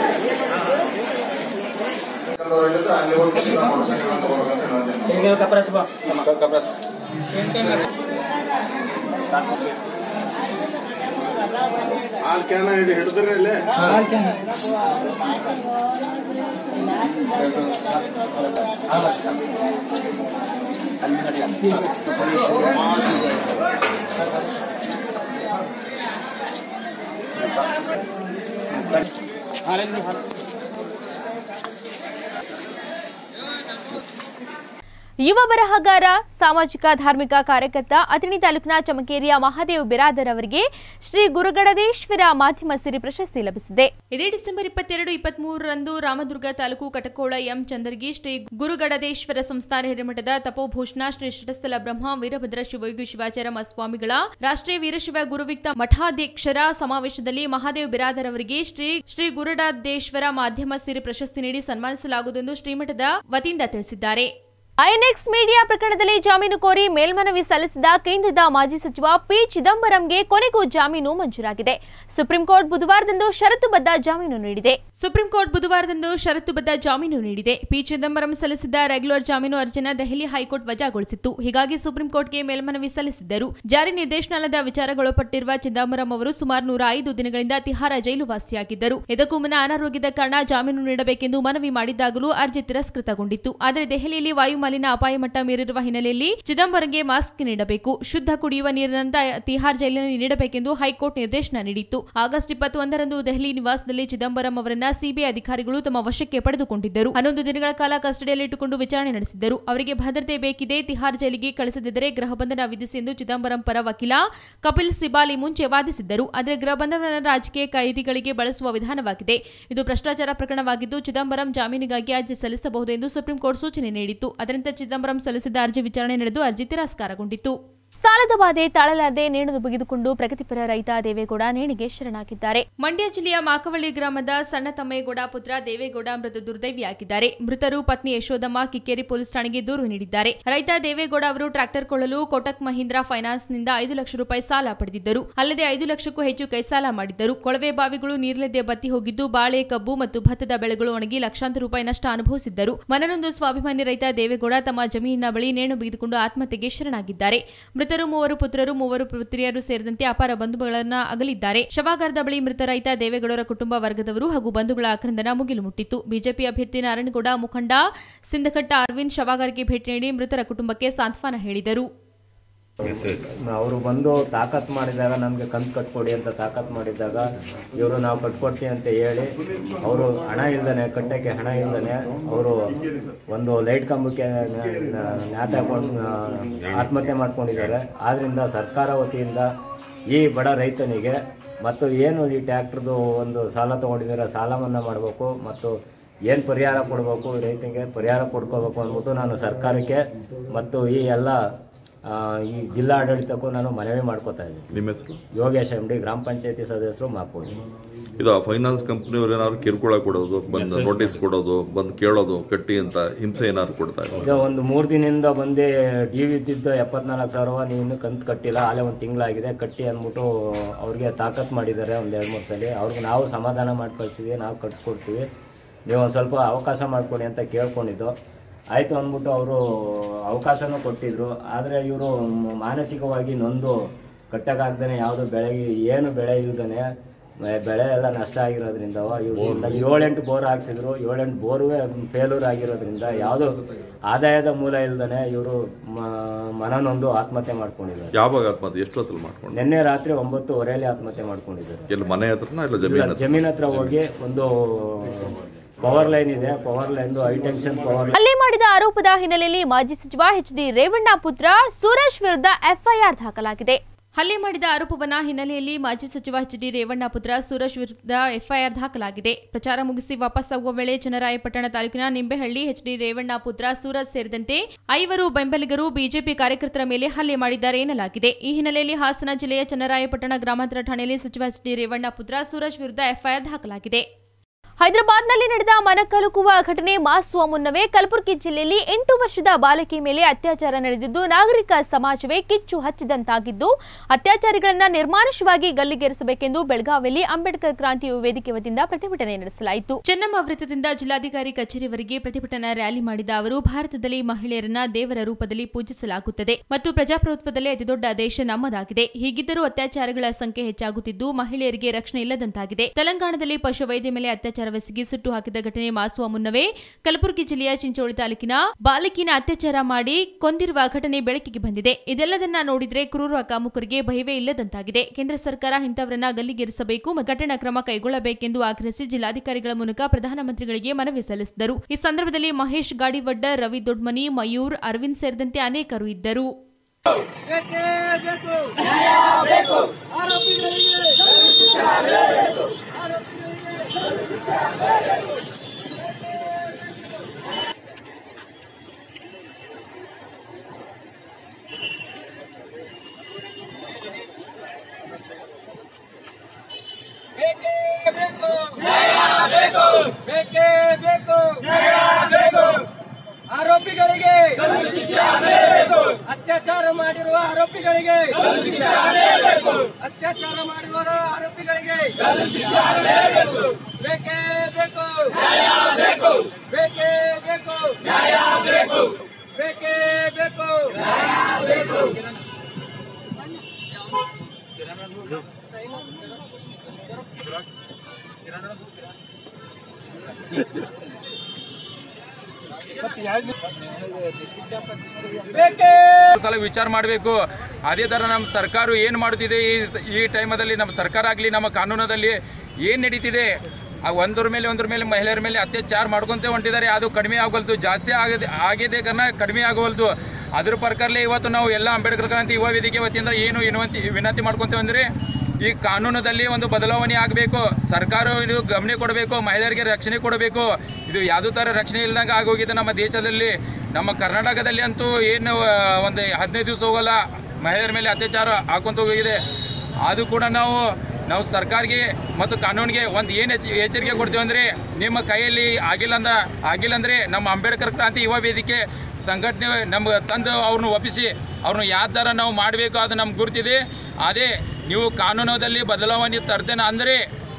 Speaker 1: ಯುವ ಬರಹಗಾರ ಸಾಮಾಜಿಕ ಧಾರ್ಮಿಕ ಕಾರ್ಯಕರ್ತ ಅಥಣಿ ತಾಲೂಕಿನ ಚಮಕೇರಿಯ ಮಹಾದೇವ್ ಬಿರಾದರ್ ಅವರಿಗೆ ಶ್ರೀ ಗುರುಗಡದೇಶ್ವರ ಮಾಧ್ಯಮ ಸಿರಿ ಪ್ರಶಸ್ತಿ ಲಭಿಸಿದೆ
Speaker 2: ಇದೇ ಡಿಸೆಂಬರ್ ಇಪ್ಪತ್ತೆರಡು ಇಪ್ಪತ್ಮೂರರಂದು ರಾಮದುರ್ಗ ತಾಲೂಕು ಕಟಕೋಳ ಎಂ ಚಂದರ್ಗಿ ಶ್ರೀ ಗುರುಗಡದೇಶ್ವರ ಸಂಸ್ಥಾನ ಹಿರೇಮಠದ ತಪೋಭೂಷಣ ಶ್ರೀ ಷಟಸ್ಥಲ ಬ್ರಹ್ಮ ವೀರಭದ್ರ ಶಿವಯೋಗಿ ಶಿವಾಚಾರ್ಯ ಮಹಾಸ್ವಾಮಿಗಳ ರಾಷ್ಟ್ರೀಯ ವೀರಶೈವ ಗುರುವಿಕ್ತ ಮಠಾಧ್ಯಕ್ಷರ ಸಮಾವೇಶದಲ್ಲಿ ಮಹಾದೇವ್ ಬಿರಾದರ್ ಅವರಿಗೆ ಶ್ರೀ ಶ್ರೀ ಗುರುಡಾದೇಶ್ವರ ಮಾಧ್ಯಮ ಸಿರಿ ಪ್ರಶಸ್ತಿ ನೀಡಿ ಸನ್ಮಾನಿಸಲಾಗುವುದು ಎಂದು ಶ್ರೀಮಠದ ವತಿಯಿಂದ ತಿಳಿಸಿದ್ದಾರೆ
Speaker 1: ಐಎನ್ಎಕ್ಸ್ ಮೀಡಿಯಾ ಪ್ರಕರಣದಲ್ಲಿ ಜಾಮೀನು ಕೋರಿ ಮೇಲ್ಮನವಿ ಸಲ್ಲಿಸಿದ ಕೇಂದ್ರದ ಮಾಜಿ ಸಚಿವ ಪಿ ಚಿದಂಬರಂಗೆ ಕೊನೆಗೂ ಜಾಮೀನು ಮಂಜೂರಾಗಿದೆ ಸುಪ್ರೀಂ ಕೋರ್ಟ್ ಬುಧವಾರದಂದು ಷರತ್ತುಬದ್ಧ ಜಾಮೀನು ನೀಡಿದೆ
Speaker 2: ಸುಪ್ರೀಂ ಕೋರ್ಟ್ ಬುಧವಾರದಂದು ಷರತ್ತುಬದ್ಧ ಜಾಮೀನು ನೀಡಿದೆ ಪಿ ಚಿದಂಬರಂ ಸಲ್ಲಿಸಿದ್ದ ರೆಗ್ಯುಲರ್ ಜಾಮೀನು ಅರ್ಜಿನ ದೆಹಲಿ ಹೈಕೋರ್ಟ್ ವಜಾಗೊಳಿಸಿತ್ತು ಹೀಗಾಗಿ ಸುಪ್ರೀಂ ಕೋರ್ಟ್ಗೆ ಮೇಲ್ಮನವಿ ಸಲ್ಲಿಸಿದ್ದರು ಜಾರಿ ನಿರ್ದೇಶನಾಲಯದ ವಿಚಾರಗೊಳಪಟ್ಟಿರುವ ಚಿದಂಬರಂ ಅವರು ಸುಮಾರು ನೂರ ಐದು ದಿನಗಳಿಂದ ತಿಹಾರ ಜೈಲು ವಾಸಿಯಾಗಿದ್ದರು ಇದಕ್ಕೂ ಮುನ್ನ ಅನಾರೋಗ್ಯದ ಕಾರಣ ಜಾಮೀನು ನೀಡಬೇಕೆಂದು ಮನವಿ ಮಾಡಿದಾಗಲೂ ಅರ್ಜಿ ತಿರಸ್ಕೃತಗೊಂಡಿತ್ತು ಆದರೆ ದೆಹಲಿಯಲ್ಲಿ ವಾಯುಮಾಲಿನ್ಯ ಅಪಾಯ ಮಟ್ಟ ಮೀರಿರುವ ಹಿನ್ನೆಲೆಯಲ್ಲಿ ಚಿದಂಬರಂಗೆ ಮಾಸ್ಕ್ ನೀಡಬೇಕು ಶುದ್ಧ ಕುಡಿಯುವ ನೀರಿನಂತ ತಿಹಾರ್ ಜೈಲಿನಲ್ಲಿ ನೀಡಬೇಕೆಂದು ಹೈಕೋರ್ಟ್ ನಿರ್ದೇಶನ ನೀಡಿತ್ತು ಆಗಸ್ಟ್ ಇಪ್ಪತ್ತೊಂದರಂದು ದೆಹಲಿ ನಿವಾಸದಲ್ಲಿ ಚಿದಂಬರಂ ಅವರನ್ನ ಸಿಬಿಐ ಅಧಿಕಾರಿಗಳು ತಮ್ಮ ವಶಕ್ಕೆ ಪಡೆದುಕೊಂಡಿದ್ದರು ಹನ್ನೊಂದು ದಿನಗಳ ಕಾಲ ಕಸ್ಟಡಿಯಲ್ಲಿಟ್ಟುಕೊಂಡು ವಿಚಾರಣೆ ನಡೆಸಿದ್ದರು ಅವರಿಗೆ ಭದ್ರತೆ ಬೇಕಿದೆ ತಿಹಾರ್ ಜೈಲಿಗೆ ಕಳಿಸದಿದ್ದರೆ ಗೃಹ ಬಂಧನ ವಿಧಿಸಿ ಎಂದು ಚಿದಂಬರಂ ಪರ ವಕೀಲ ಕಪಿಲ್ ಸಿಬಾಲಿ ಮುಂಚೆ ವಾದಿಸಿದ್ದರು ಆದರೆ ಗೃಹ ಬಂಧನ ರಾಜಕೀಯ ಕೈದಿಗಳಿಗೆ ಬಳಸುವ ವಿಧಾನವಾಗಿದೆ ಇದು ಭ್ರಷ್ಟಾಚಾರ ಪ್ರಕರಣವಾಗಿದ್ದು ಚಿದಂಬರಂ ಜಾಮೀನಿಗಾಗಿ ಅರ್ಜಿ ಸಲ್ಲಿಸಬಹುದು ಎಂದು ಸುಪ್ರೀಂ ಕೋರ್ಟ್ ಸೂಚನೆ ನೀಡಿತ್ತು ಅದರಂತೆ ಚಿದಂಬರಂ ಸಲ್ಲಿಸಿದ ಅರ್ಜಿ ವಿಚಾರಣೆ ನಡೆದು ಅರ್ಜಿ ತಿರಸ್ಕಾರಗೊಂಡಿತ್ತು
Speaker 1: ಸಾಲದ ಬಾಧೆ ತಾಳಲಾರದೆ ನೇಣು ಬಗೆದುಕೊಂಡು ಪ್ರಗತಿಪರ ರೈತ ದೇವೇಗೌಡ ನೇಣಿಗೆ ಶರಣಾಗಿದ್ದಾರೆ
Speaker 2: ಮಂಡ್ಯ ಜಿಲ್ಲೆಯ ಮಾಕವಳ್ಳಿ ಗ್ರಾಮದ ಸಣ್ಣ ತಮ್ಮೇಗೌಡ ಪುತ್ರ ದೇವೇಗೌಡ ಮೃತ ದುರ್ದೈವಿಯಾಗಿದ್ದಾರೆ ಮೃತರು ಪತ್ನಿ ಯಶೋದಮ್ಮ ಕಿಕ್ಕೇರಿ ಪೊಲೀಸ್ ಠಾಣೆಗೆ ದೂರು ನೀಡಿದ್ದಾರೆ ರೈತ ದೇವೇಗೌಡ ಅವರು ಟ್ರಾಕ್ಟರ್ ಕೊಳ್ಳಲು ಕೋಟಕ್ ಮಹೀಂದ್ರಾ ಫೈನಾನ್ಸ್ನಿಂದ ಐದು ಲಕ್ಷ ರೂಪಾಯಿ ಸಾಲ ಪಡೆದಿದ್ದರು ಅಲ್ಲದೆ ಐದು ಲಕ್ಷಕ್ಕೂ ಹೆಚ್ಚು ಕೈಸಾಲ ಮಾಡಿದ್ದರು ಕೊಳವೆ ಬಾವಿಗಳು ನೀರಿಲ್ಲದೆ ಬತ್ತಿ ಹೋಗಿದ್ದು ಬಾಳೆ ಕಬ್ಬು ಮತ್ತು ಭತ್ತದ ಬೆಳೆಗಳು ಒಣಗಿ ಲಕ್ಷಾಂತರ ರೂಪಾಯಿ ನಷ್ಟ ಅನುಭವಿಸಿದ್ದರು ಮನನೊಂದು ಸ್ವಾಭಿಮಾನಿ ರೈತ ದೇವೇಗೌಡ ತಮ್ಮ ಜಮೀನಿನ ಬಳಿ ನೇಣು ಬಿಗಿದುಕೊಂಡು ಆತ್ಮಹತ್ಯೆಗೆ ಶರಣಾಗಿದ್ದಾರೆ ಮೃತರು ಮೂವರು ಪುತ್ರರು ಮೂವರು ಪುತ್ರಿಯರು ಸೇರಿದಂತೆ ಅಪಾರ ಬಂಧುಗಳನ್ನ ಅಗಲಿದ್ದಾರೆ ಶವಾಗಾರದ ಬಳಿ ಮೃತ ರೈತ ದೇವೇಗೌಡರ ಕುಟುಂಬ ವರ್ಗದವರು ಹಾಗೂ ಬಂಧುಗಳ ಆಕ್ರಂದನ ಮುಗಿಲು ಮುಟ್ಟಿತ್ತು ಬಿಜೆಪಿ ಅಭ್ಯರ್ಥಿ ನಾರಾಯಣಗೌಡ ಮುಖಂಡ ಸಿಂದಕಟ್ಟ ಅರವಿಂದ್ ಶವಾಗಾರಕ್ಕೆ ಭೇಟಿ ನೀಡಿ ಮೃತರ ಕುಟುಂಬಕ್ಕೆ ಸಾಂತ್ವನ ಹೇಳಿದರು
Speaker 12: ಅವರು ಬಂದು ತಾಕತ್ ಮಾಡಿದಾಗ ನಮಗೆ ಕಂತು ಕಟ್ಕೊಡಿ ಅಂತ ತಾಕತ್ ಮಾಡಿದಾಗ ಇವರು ನಾವು ಕಟ್ಕೊಡ್ತೀವಿ ಅಂತ ಹೇಳಿ ಅವರು ಹಣ ಇಲ್ದಾನೆ ಕಟ್ಟಕ್ಕೆ ಹಣ ಇಲ್ದಾನೆ ಅವರು ಒಂದು ಲೈಟ್ ಕಂಬಕ್ಕೆ ನ್ಯಾತ ಹಾಕೊಂಡು ಆತ್ಮಹತ್ಯೆ ಮಾಡ್ಕೊಂಡಿದ್ದಾರೆ ಆದ್ರಿಂದ ಸರ್ಕಾರ ವತಿಯಿಂದ ಈ ಬಡ ರೈತನಿಗೆ ಮತ್ತು ಏನು ಈ ಟ್ಯಾಕ್ಟ್ರದು ಒಂದು ಸಾಲ ತೊಗೊಂಡಿದ್ದಾರೆ ಸಾಲ ಮನ್ನಾ ಮಾಡಬೇಕು ಮತ್ತು ಏನು ಪರಿಹಾರ ಕೊಡಬೇಕು ರೈತನಿಗೆ ಪರಿಹಾರ ಕೊಡ್ಕೋಬೇಕು ಅಂದ್ಬಿಟ್ಟು ನಾನು ಸರ್ಕಾರಕ್ಕೆ ಮತ್ತು ಈ ಎಲ್ಲ ಆ, ಈ ಜಿಲ್ಲಾ ಆಡಳಿತಕ್ಕೂ ನಾನು ಮನವಿ ಮಾಡ್ಕೋತಾ ಇದ್ದೀನಿ
Speaker 13: ನಿಮ್ಮ ಹೆಸರು
Speaker 12: ಯೋಗೇಶ್ ಎಂ ಡಿ ಗ್ರಾಮ ಪಂಚಾಯತಿ ಸದಸ್ಯರು ಮಾಪುಡಿ
Speaker 13: ಇದು ಆ ಫೈನಾನ್ಸ್ ಕಂಪ್ನಿಯವ್ರು ಏನಾದ್ರು ಕಿರುಕುಳ ಕೊಡೋದು ಬಂದು ನೋಟಿಸ್ ಕೊಡೋದು ಬಂದು ಕೇಳೋದು ಕಟ್ಟಿ ಅಂತ ಹಿಂಸೆ ಏನಾದ್ರು ಕೊಡ್ತಾ ಇದ್ದಾರೆ
Speaker 12: ಈಗ ಒಂದು ಮೂರು ದಿನದಿಂದ ಬಂದು ಡಿ ವಿ ಇದ್ದಿದ್ದು ಎಪ್ಪತ್ನಾಲ್ಕು ಸಾವಿರ ನೀವು ಇನ್ನೂ ಕಂತು ಕಟ್ಟಿಲ್ಲ ಅಲ್ಲೇ ಒಂದು ತಿಂಗಳಾಗಿದೆ ಕಟ್ಟಿ ಅಂದ್ಬಿಟ್ಟು ಅವ್ರಿಗೆ ತಾಕತ್ ಮಾಡಿದ್ದಾರೆ ಒಂದು ಎರಡು ಮೂರು ಸಲ ಅವ್ರಿಗೆ ನಾವು ಸಮಾಧಾನ ಮಾಡಿ ಕಳಿಸಿದ್ವಿ ನಾವು ಕಟ್ಸ್ಕೊಡ್ತೀವಿ ನೀವು ಒಂದು ಸ್ವಲ್ಪ ಅವಕಾಶ ಮಾಡಿಕೊಡಿ ಅಂತ ಕೇಳ್ಕೊಂಡಿದ್ದು ಆಯಿತು ಅಂದ್ಬಿಟ್ಟು ಅವರು ಅವಕಾಶನೂ ಕೊಟ್ಟಿದ್ರು ಆದರೆ ಇವರು ಮಾನಸಿಕವಾಗಿ ನೊಂದು ಕಟ್ಟಕ್ಕಾಗ್ದೇ ಯಾವುದು ಬೆಳೆಗೆ ಏನು ಬೆಳೆ ಇಲ್ದೇ ಬೆಳೆ ಎಲ್ಲ ನಷ್ಟ ಆಗಿರೋದ್ರಿಂದ ಇವ್ರು ಏಳೆಂಟು ಬೋರ್ ಹಾಕ್ಸಿದ್ರು ಏಳೆಂಟು ಬೋರುವೆ ಫೇಲ್ಯೂರ್ ಆಗಿರೋದ್ರಿಂದ ಯಾವುದು ಆದಾಯದ ಮೂಲ ಇಲ್ದೇ ಇವರು ಮನನೊಂದು ಆತ್ಮಹತ್ಯೆ ಮಾಡ್ಕೊಂಡಿದ್ದಾರೆ
Speaker 13: ಯಾವಾಗ ಆತ್ಮಹತ್ಯೆ ಎಷ್ಟು ಹೊತ್ತಲ್ಲಿ ಮಾಡ್ಕೊಂಡು
Speaker 12: ನಿನ್ನೆ ರಾತ್ರಿ ಒಂಬತ್ತುವರೆಯಲ್ಲಿ ಆತ್ಮಹತ್ಯೆ ಮಾಡ್ಕೊಂಡಿದ್ದಾರೆ
Speaker 13: ಎಲ್ಲಿ ಮನೆ ಹತ್ರನ ಇಲ್ಲ
Speaker 12: ಇಲ್ಲ,
Speaker 13: ಜಮೀನ್ ಹತ್ರ
Speaker 12: ಜಮೀನ್ ಹತ್ರ ಹೋಗಿ ಒಂದು ಪವರ್ ಲೈನ್ ಇದೆ power line high tension power
Speaker 1: ಹಲ್ಲೆ ಮಾಡಿದ ಆರೋಪದ ಹಿನ್ನೆಲೆಯಲ್ಲಿ ಮಾಜಿ ಸಚಿವ ಎಚ್ ಡಿ ರೇವಣ್ಣ ಪುತ್ರ ಸುರೇಶ್ ವಿರುದ್ಧ ಎಫ್ಐಆರ್ ದಾಖಲಾಗಿದೆ
Speaker 2: ಹಲ್ಲೆ ಮಾಡಿದ ಆರೋಪವನ್ನ ಹಿನ್ನೆಲೆಯಲ್ಲಿ ಮಾಜಿ ಸಚಿವ ಎಚ್ ಡಿ ರೇವಣ್ಣ ಪುತ್ರ ಸುರೇಶ್ ವಿರುದ್ಧ ಎಫ್ಐಆರ್ ದಾಖಲಾಗಿದೆ ಪ್ರಚಾರ ಮುಗಿಸಿ ವಾಪಸ್ಸಾಗುವ ವೇಳೆ ಚನ್ನರಾಯಪಟ್ಟಣ ತಾಲೂಕಿನ ನಿಂಬೆಹಳ್ಳಿ ಎಚ್ ಡಿ ರೇವಣ್ಣ ಪುತ್ರ ಸೂರಜ್ ಸೇರಿದಂತೆ ಐವರು ಬೆಂಬಲಿಗರು ಬಿಜೆಪಿ ಕಾರ್ಯಕರ್ತರ ಮೇಲೆ ಹಲ್ಲೆ ಮಾಡಿದ್ದಾರೆ ಎನ್ನಲಾಗಿದೆ ಈ ಹಿನ್ನೆಲೆಯಲ್ಲಿ ಹಾಸನ ಜಿಲ್ಲೆಯ ಚನ್ನರಾಯಪಟ್ಟಣ ಗ್ರಾಮಾಂತರ ಠಾಣೆಯಲ್ಲಿ ಸಚಿವ ಎಚ್ ಡಿ ರೇವಣ್ಣ ಪುತ್ರ ಸೂರಜ್ ವಿರುದ್ಧ ಎಫ್ಐಆರ್ ದಾಖಲಾಗಿದೆ
Speaker 1: ಹೈದರಾಬಾದ್ನಲ್ಲಿ ನಡೆದ ಮನಕಲುಕುವ ಘಟನೆ ಮಾಸುವ ಮುನ್ನವೇ ಕಲಬುರಗಿ ಜಿಲ್ಲೆಯಲ್ಲಿ ಎಂಟು ವರ್ಷದ ಬಾಲಕಿ ಮೇಲೆ ಅತ್ಯಾಚಾರ ನಡೆದಿದ್ದು ನಾಗರಿಕ ಸಮಾಜವೇ ಕಿಚ್ಚು ಹಚ್ಚಿದಂತಾಗಿದ್ದು ಅತ್ಯಾಚಾರಿಗಳನ್ನ ನಿರ್ಮಾನುಷವಾಗಿ ಗಲ್ಲಿಗೇರಿಸಬೇಕೆಂದು ಬೆಳಗಾವಿಯಲ್ಲಿ ಅಂಬೇಡ್ಕರ್ ಕ್ರಾಂತಿ ವೇದಿಕೆ ವತಿಯಿಂದ ಪ್ರತಿಭಟನೆ ನಡೆಸಲಾಯಿತು
Speaker 2: ಚೆನ್ನಮ್ಮ ವೃತ್ತದಿಂದ ಜಿಲ್ಲಾಧಿಕಾರಿ ಕಚೇರಿವರೆಗೆ ಪ್ರತಿಭಟನಾ ರ್ಯಾಲಿ ಮಾಡಿದ ಅವರು ಭಾರತದಲ್ಲಿ ಮಹಿಳೆಯರನ್ನ ದೇವರ ರೂಪದಲ್ಲಿ ಪೂಜಿಸಲಾಗುತ್ತದೆ ಮತ್ತು ಪ್ರಜಾಪ್ರಭುತ್ವದಲ್ಲಿ ಅತಿದೊಡ್ಡ ದೇಶ ನಮ್ಮದಾಗಿದೆ ಹೀಗಿದ್ದರೂ ಅತ್ಯಾಚಾರಗಳ ಸಂಖ್ಯೆ ಹೆಚ್ಚಾಗುತ್ತಿದ್ದು ಮಹಿಳೆಯರಿಗೆ ರಕ್ಷಣೆ ಇಲ್ಲದಂತಾಗಿದೆ ತೆಲಂಗಾಣದಲ್ಲಿ ಪಶುವೈದ್ಯ ಮೇಲೆ ಅತ್ಯಾಚಾರವೆಸಗಿ ಸುಟ್ಟು ಹಾಕಿದ ಘಟನೆ ಮಾಸುವ ಮುನ್ನವೇ ಕಲಬುರಗಿ ಜಿಲ್ಲೆಯ ಚಿಂಚೋಳಿ ತಾಲೂಕಿನ ಬಾಲಕಿನ ಅತ್ಯಾಚಾರ ಮಾಡಿ ಕೊಂದಿರುವ ಘಟನೆ ಬೆಳಕಿಗೆ ಬಂದಿದೆ ಇದೆಲ್ಲದನ್ನ ನೋಡಿದ್ರೆ ಕ್ರೂರ ಕಾಮುಕರಿಗೆ ಭಯವೇ ಇಲ್ಲದಂತಾಗಿದೆ ಕೇಂದ್ರ ಸರ್ಕಾರ ಇಂಥವರನ್ನ ಗಲ್ಲಿಗೇರಿಸಬೇಕು ಮತ್ತು ಕಠಿಣ ಕ್ರಮ ಕೈಗೊಳ್ಳಬೇಕೆಂದು ಆಗ್ರಹಿಸಿ ಜಿಲ್ಲಾಧಿಕಾರಿಗಳ ಮೂಲಕ ಪ್ರಧಾನಮಂತ್ರಿಗಳಿಗೆ ಮನವಿ ಸಲ್ಲಿಸಿದರು ಈ ಸಂದರ್ಭದಲ್ಲಿ ಮಹೇಶ್ ಗಾಡಿವಡ್ಡ ರವಿ ದೊಡ್ಮನಿ ಮಯೂರ್ ಅರವಿಂದ್ ಸೇರಿದಂತೆ ಅನೇಕರು ಇದ್ದರು
Speaker 3: ಬೇಕೇ ಬೇಕು ನ್ಯಾಯ ಬೇಕು ಆರೋಪಿಗಳಿಗೆ ಬೇಕೇ ಬೇಕು ನ್ಯಾಯ ಬೇಕು ಬೇಕೇ ಬೇಕು ನ್ಯಾಯ ಬೇಕು ಆರೋಪಿಗಳಿಗೆ ಅತ್ಯಾಚಾರ ಮಾಡಿರುವ ಆರೋಪಿಗಳಿಗೆ ಅತ್ಯಾಚಾರ ಮಾಡಿರುವ ಆರೋಪಿಗಳಿಗೆ ಬೇಕೇ ಬೇಕು ನ್ಯಾಯ ಬೇಕು ಬೇಕೇ ಬೇಕು ನ್ಯಾಯ ಬೇಕು ಬೇಕೇ ಬೇಕು ನ್ಯಾಯ ಬೇಕು ಬೇಕೇ
Speaker 14: ಸಲ ವಿಚಾರ ಮಾಡಬೇಕು ಅದೇ ಥರ ನಮ್ಮ ಸರ್ಕಾರ ಏನು ಮಾಡುತ್ತಿದೆ ಈ ಈ ಟೈಮದಲ್ಲಿ ನಮ್ಮ ಸರ್ಕಾರ ಆಗಲಿ ನಮ್ಮ ಕಾನೂನದಲ್ಲಿ ಏನು ನಡೀತಿದೆ ಆ ಒಂದ್ರ ಮೇಲೆ ಒಂದ್ರ ಮೇಲೆ ಮಹಿಳೆಯರ ಮೇಲೆ ಅತ್ಯಾಚಾರ ಮಾಡ್ಕೊಂತ ಹೊಂಟಿದ್ದಾರೆ ಅದು ಕಡಿಮೆ ಆಗಲ್ದು ಜಾಸ್ತಿ ಆಗದೆ ಆಗಿದೆ ಕಾರಣ ಕಡಿಮೆ ಆಗವಲ್ದು ಅದ್ರ ಪ್ರಕಾರಲೇ ಇವತ್ತು ನಾವು ಎಲ್ಲ ಅಂಬೇಡ್ಕರ್ ಕ್ರಾಂತಿ ಯುವ ವೇದಿಕೆ ವತಿಯಿಂದ ಏನು ವಿನಂತಿ ವಿನಂತಿ ಮಾಡ್ಕೊತೇವೆ ಅಂದರೆ ಈ ಕಾನೂನದಲ್ಲಿ ಒಂದು ಬದಲಾವಣೆ ಆಗಬೇಕು ಸರ್ಕಾರ ಇದು ಗಮನ ಕೊಡಬೇಕು ಮಹಿಳೆಯರಿಗೆ ರಕ್ಷಣೆ ಕೊಡಬೇಕು ಇದು ಯಾವುದೋ ಥರ ರಕ್ಷಣೆ ಇಲ್ದಂಗೆ ಆಗೋಗಿದೆ ನಮ್ಮ ದೇಶದಲ್ಲಿ ನಮ್ಮ ಕರ್ನಾಟಕದಲ್ಲಿ ಅಂತೂ ಏನು ಆ, ಒಂದು ಹದಿನೈದು ದಿವಸ ಹೋಗಲ್ಲ ಮಹಿಳೆಯರ ಮೇಲೆ ಅತ್ಯಾಚಾರ ಹಾಕೊಂತ ಹೋಗಿದೆ ಅದು ಕೂಡ ನಾವು ನಾವು ಸರ್ಕಾರಕ್ಕೆ ಮತ್ತು ಕಾನೂನಿಗೆ ಒಂದು ಏನು ಎಚ್ ಎಚ್ಚರಿಕೆ ಕೊಡ್ತೀವಿ ಅಂದರೆ ನಿಮ್ಮ ಕೈಯಲ್ಲಿ ಆಗಿಲ್ಲ ಅಂದ ಆಗಿಲ್ಲ ಅಂದರೆ ನಮ್ಮ ಅಂಬೇಡ್ಕರ್ ಕ್ರಾಂತಿ ಯುವ ವೇದಿಕೆ ಸಂಘಟನೆ ನಮ್ಗೆ ತಂದು ಅವ್ರನ್ನ ಒಪ್ಪಿಸಿ ಅವ್ರನ್ನ ಯಾವ ಥರ ನಾವು ಮಾಡಬೇಕು ಅದು ನಮ್ಗೆ ಗುರ್ತಿದೆ ಅದೇ ನೀವು ಕಾನೂನದಲ್ಲಿ ಬದಲಾವಣೆ ತರ್ತೇನೆ ಅಂದರೆ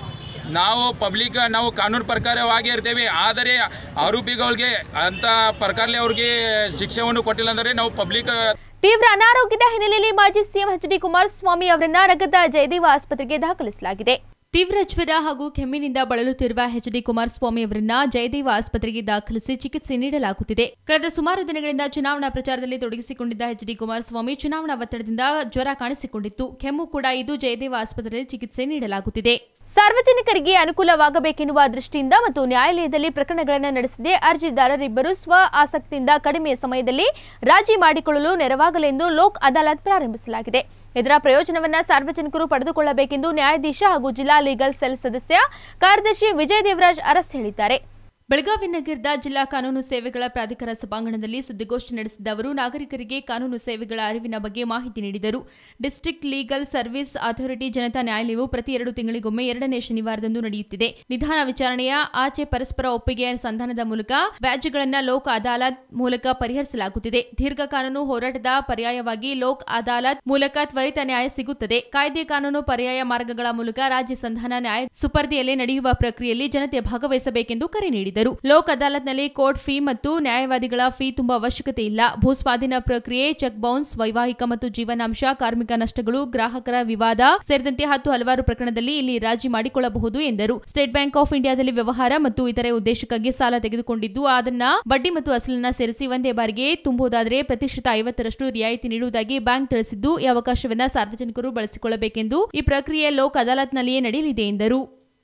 Speaker 14: ನಾವು ಪಬ್ಲಿಕ್ ನಾವು ಕಾನೂನು ಪ್ರಕಾರವಾಗಿ ಇರ್ತೇವೆ ಆದರೆ ಆರೋಪಿಗಳಿಗೆ ಅಂಥ ಪ್ರಕಾರದಲ್ಲಿ ಅವ್ರಿಗೆ ಶಿಕ್ಷೆಯನ್ನು ಕೊಟ್ಟಿಲ್ಲ ಅಂದರೆ ನಾವು ಪಬ್ಲಿಕ್
Speaker 1: ತೀವ್ರ ಅನಾರೋಗ್ಯದ ಹಿನ್ನೆಲೆಯಲ್ಲಿ ಮಾಜಿ ಸಿಎಂ ಎಚ್ ಡಿ ಕುಮಾರಸ್ವಾಮಿ ಅವರನ್ನ ನಗರದ ಜಯದೇವ ಆಸ್ಪತ್ರೆಗೆ ದಾಖಲಿಸಲಾಗಿದೆ
Speaker 2: ತೀವ್ರ ಜ್ವರ ಹಾಗೂ ಕೆಮ್ಮಿನಿಂದ ಬಳಲುತ್ತಿರುವ ಎಚ್ ಡಿ ಕುಮಾರಸ್ವಾಮಿ ಅವರನ್ನ ಜಯದೇವ ಆಸ್ಪತ್ರೆಗೆ ದಾಖಲಿಸಿ ಚಿಕಿತ್ಸೆ ನೀಡಲಾಗುತ್ತಿದೆ ಕಳೆದ ಸುಮಾರು ದಿನಗಳಿಂದ ಚುನಾವಣಾ ಪ್ರಚಾರದಲ್ಲಿ ತೊಡಗಿಸಿಕೊಂಡಿದ್ದ ಎಚ್ ಡಿ ಕುಮಾರಸ್ವಾಮಿ ಚುನಾವಣಾ ಒತ್ತಡದಿಂದ ಜ್ವರ ಕಾಣಿಸಿಕೊಂಡಿತ್ತು ಕೆಮ್ಮು ಕೂಡ ಇದು ಜಯದೇವ ಆಸ್ಪತ್ರೆಯಲ್ಲಿ ಚಿಕಿತ್ಸೆ ನೀಡಲಾಗುತ್ತಿದೆ
Speaker 1: ಸಾರ್ವಜನಿಕರಿಗೆ ಅನುಕೂಲವಾಗಬೇಕೆನ್ನುವ ದೃಷ್ಟಿಯಿಂದ ಮತ್ತು ನ್ಯಾಯಾಲಯದಲ್ಲಿ ಪ್ರಕರಣಗಳನ್ನು ನಡೆಸದೆ ಅರ್ಜಿದಾರರಿಬ್ಬರು ಸ್ವ ಆಸಕ್ತಿಯಿಂದ ಕಡಿಮೆ ಸಮಯದಲ್ಲಿ ರಾಜಿ ಮಾಡಿಕೊಳ್ಳಲು ನೆರವಾಗಲೆಂದು ಲೋಕ್ ಅದಾಲತ್ ಪ್ರಾರಂಭಿಸಲಾಗಿದೆ ಇದರ ಪ್ರಯೋಜನವನ್ನ ಸಾರ್ವಜನಿಕರು ಪಡೆದುಕೊಳ್ಳಬೇಕೆಂದು ನ್ಯಾಯಾಧೀಶ ಹಾಗೂ ಜಿಲ್ಲಾ ಲೀಗಲ್ ಸೆಲ್ ಸದಸ್ಯ ಕಾರ್ಯದರ್ಶಿ ವಿಜಯ್ ದೇವರಾಜ್ ಅರಸ್ ಹೇಳಿದ್ದಾರೆ
Speaker 2: ಬೆಳಗಾವಿ ನಗರದ ಜಿಲ್ಲಾ ಕಾನೂನು ಸೇವೆಗಳ ಪ್ರಾಧಿಕಾರ ಸಭಾಂಗಣದಲ್ಲಿ ಸುದ್ದಿಗೋಷ್ಠಿ ನಡೆಸಿದ ಅವರು ನಾಗರಿಕರಿಗೆ ಕಾನೂನು ಸೇವೆಗಳ ಅರಿವಿನ ಬಗ್ಗೆ ಮಾಹಿತಿ ನೀಡಿದರು district legal service authority Janata ನ್ಯಾಯಾಲಯವು ಪ್ರತಿ ಎರಡು ತಿಂಗಳಿಗೊಮ್ಮೆ ಎರಡನೇ ಶನಿವಾರದಂದು ನಡೆಯುತ್ತಿದೆ ನಿಧಾನ ವಿಚಾರಣೆಯ ಆಚೆ ಪರಸ್ಪರ ಒಪ್ಪಿಗೆಯ ಸಂಧಾನದ ಮೂಲಕ ವ್ಯಾಜ್ಯಗಳನ್ನು ಲೋಕ್ ಅದಾಲತ್ ಮೂಲಕ ಪರಿಹರಿಸಲಾಗುತ್ತಿದೆ ದೀರ್ಘ ಕಾನೂನು ಹೋರಾಟದ ಪರ್ಯಾಯವಾಗಿ ಲೋಕ್ ಅದಾಲತ್ ಮೂಲಕ ತ್ವರಿತ ನ್ಯಾಯ ಸಿಗುತ್ತದೆ ಕಾಯ್ದೆ ಕಾನೂನು ಪರ್ಯಾಯ ಮಾರ್ಗಗಳ ಮೂಲಕ ರಾಜ್ಯ ಸಂಧಾನ ನ್ಯಾಯ ಸುಪರ್ದಿಯಲ್ಲಿ ನಡೆಯುವ ಪ್ರಕ್ರಿಯೆಯಲ್ಲಿ ಜನತೆ ಭಾಗವಹಿಸಬೇಕೆಂದು ಕರೆ ನೀಡಿದರು ಲೋಕ್ ಅದಾಲತ್ನಲ್ಲಿ ಕೋರ್ಟ್ ಫೀ ಮತ್ತು ನ್ಯಾಯವಾದಿಗಳ ಫೀ ತುಂಬಾ ಅವಶ್ಯಕತೆ ಇಲ್ಲ ಭೂಸ್ವಾಧೀನ ಪ್ರಕ್ರಿಯೆ ಚೆಕ್ ಬೌನ್ಸ್ ವೈವಾಹಿಕ ಮತ್ತು ಜೀವನಾಂಶ ಕಾರ್ಮಿಕ ನಷ್ಟಗಳು ಗ್ರಾಹಕರ ವಿವಾದ ಸೇರಿದಂತೆ ಹತ್ತು ಹಲವಾರು ಪ್ರಕರಣದಲ್ಲಿ ಇಲ್ಲಿ ರಾಜಿ ಮಾಡಿಕೊಳ್ಳಬಹುದು ಎಂದರು ಸ್ಟೇಟ್ ಬ್ಯಾಂಕ್ ಆಫ್ ಇಂಡಿಯಾದಲ್ಲಿ ವ್ಯವಹಾರ ಮತ್ತು ಇತರೆ ಉದ್ದೇಶಕ್ಕಾಗಿ ಸಾಲ ತೆಗೆದುಕೊಂಡಿದ್ದು ಅದನ್ನ ಬಡ್ಡಿ ಮತ್ತು ಅಸಲನ್ನ ಸೇರಿಸಿ ಒಂದೇ ಬಾರಿಗೆ ತುಂಬುವುದಾದರೆ ಪ್ರತಿಶತ ಐವತ್ತರಷ್ಟು ರಿಯಾಯಿತಿ ನೀಡುವುದಾಗಿ ಬ್ಯಾಂಕ್ ತಿಳಿಸಿದ್ದು ಈ ಅವಕಾಶವನ್ನ ಸಾರ್ವಜನಿಕರು ಬಳಸಿಕೊಳ್ಳಬೇಕೆಂದು ಈ ಪ್ರಕ್ರಿಯೆ ಲೋಕ್ ಅದಾಲತ್ನಲ್ಲಿಯೇ ನಡೆಯಲಿದೆ ಎಂದರು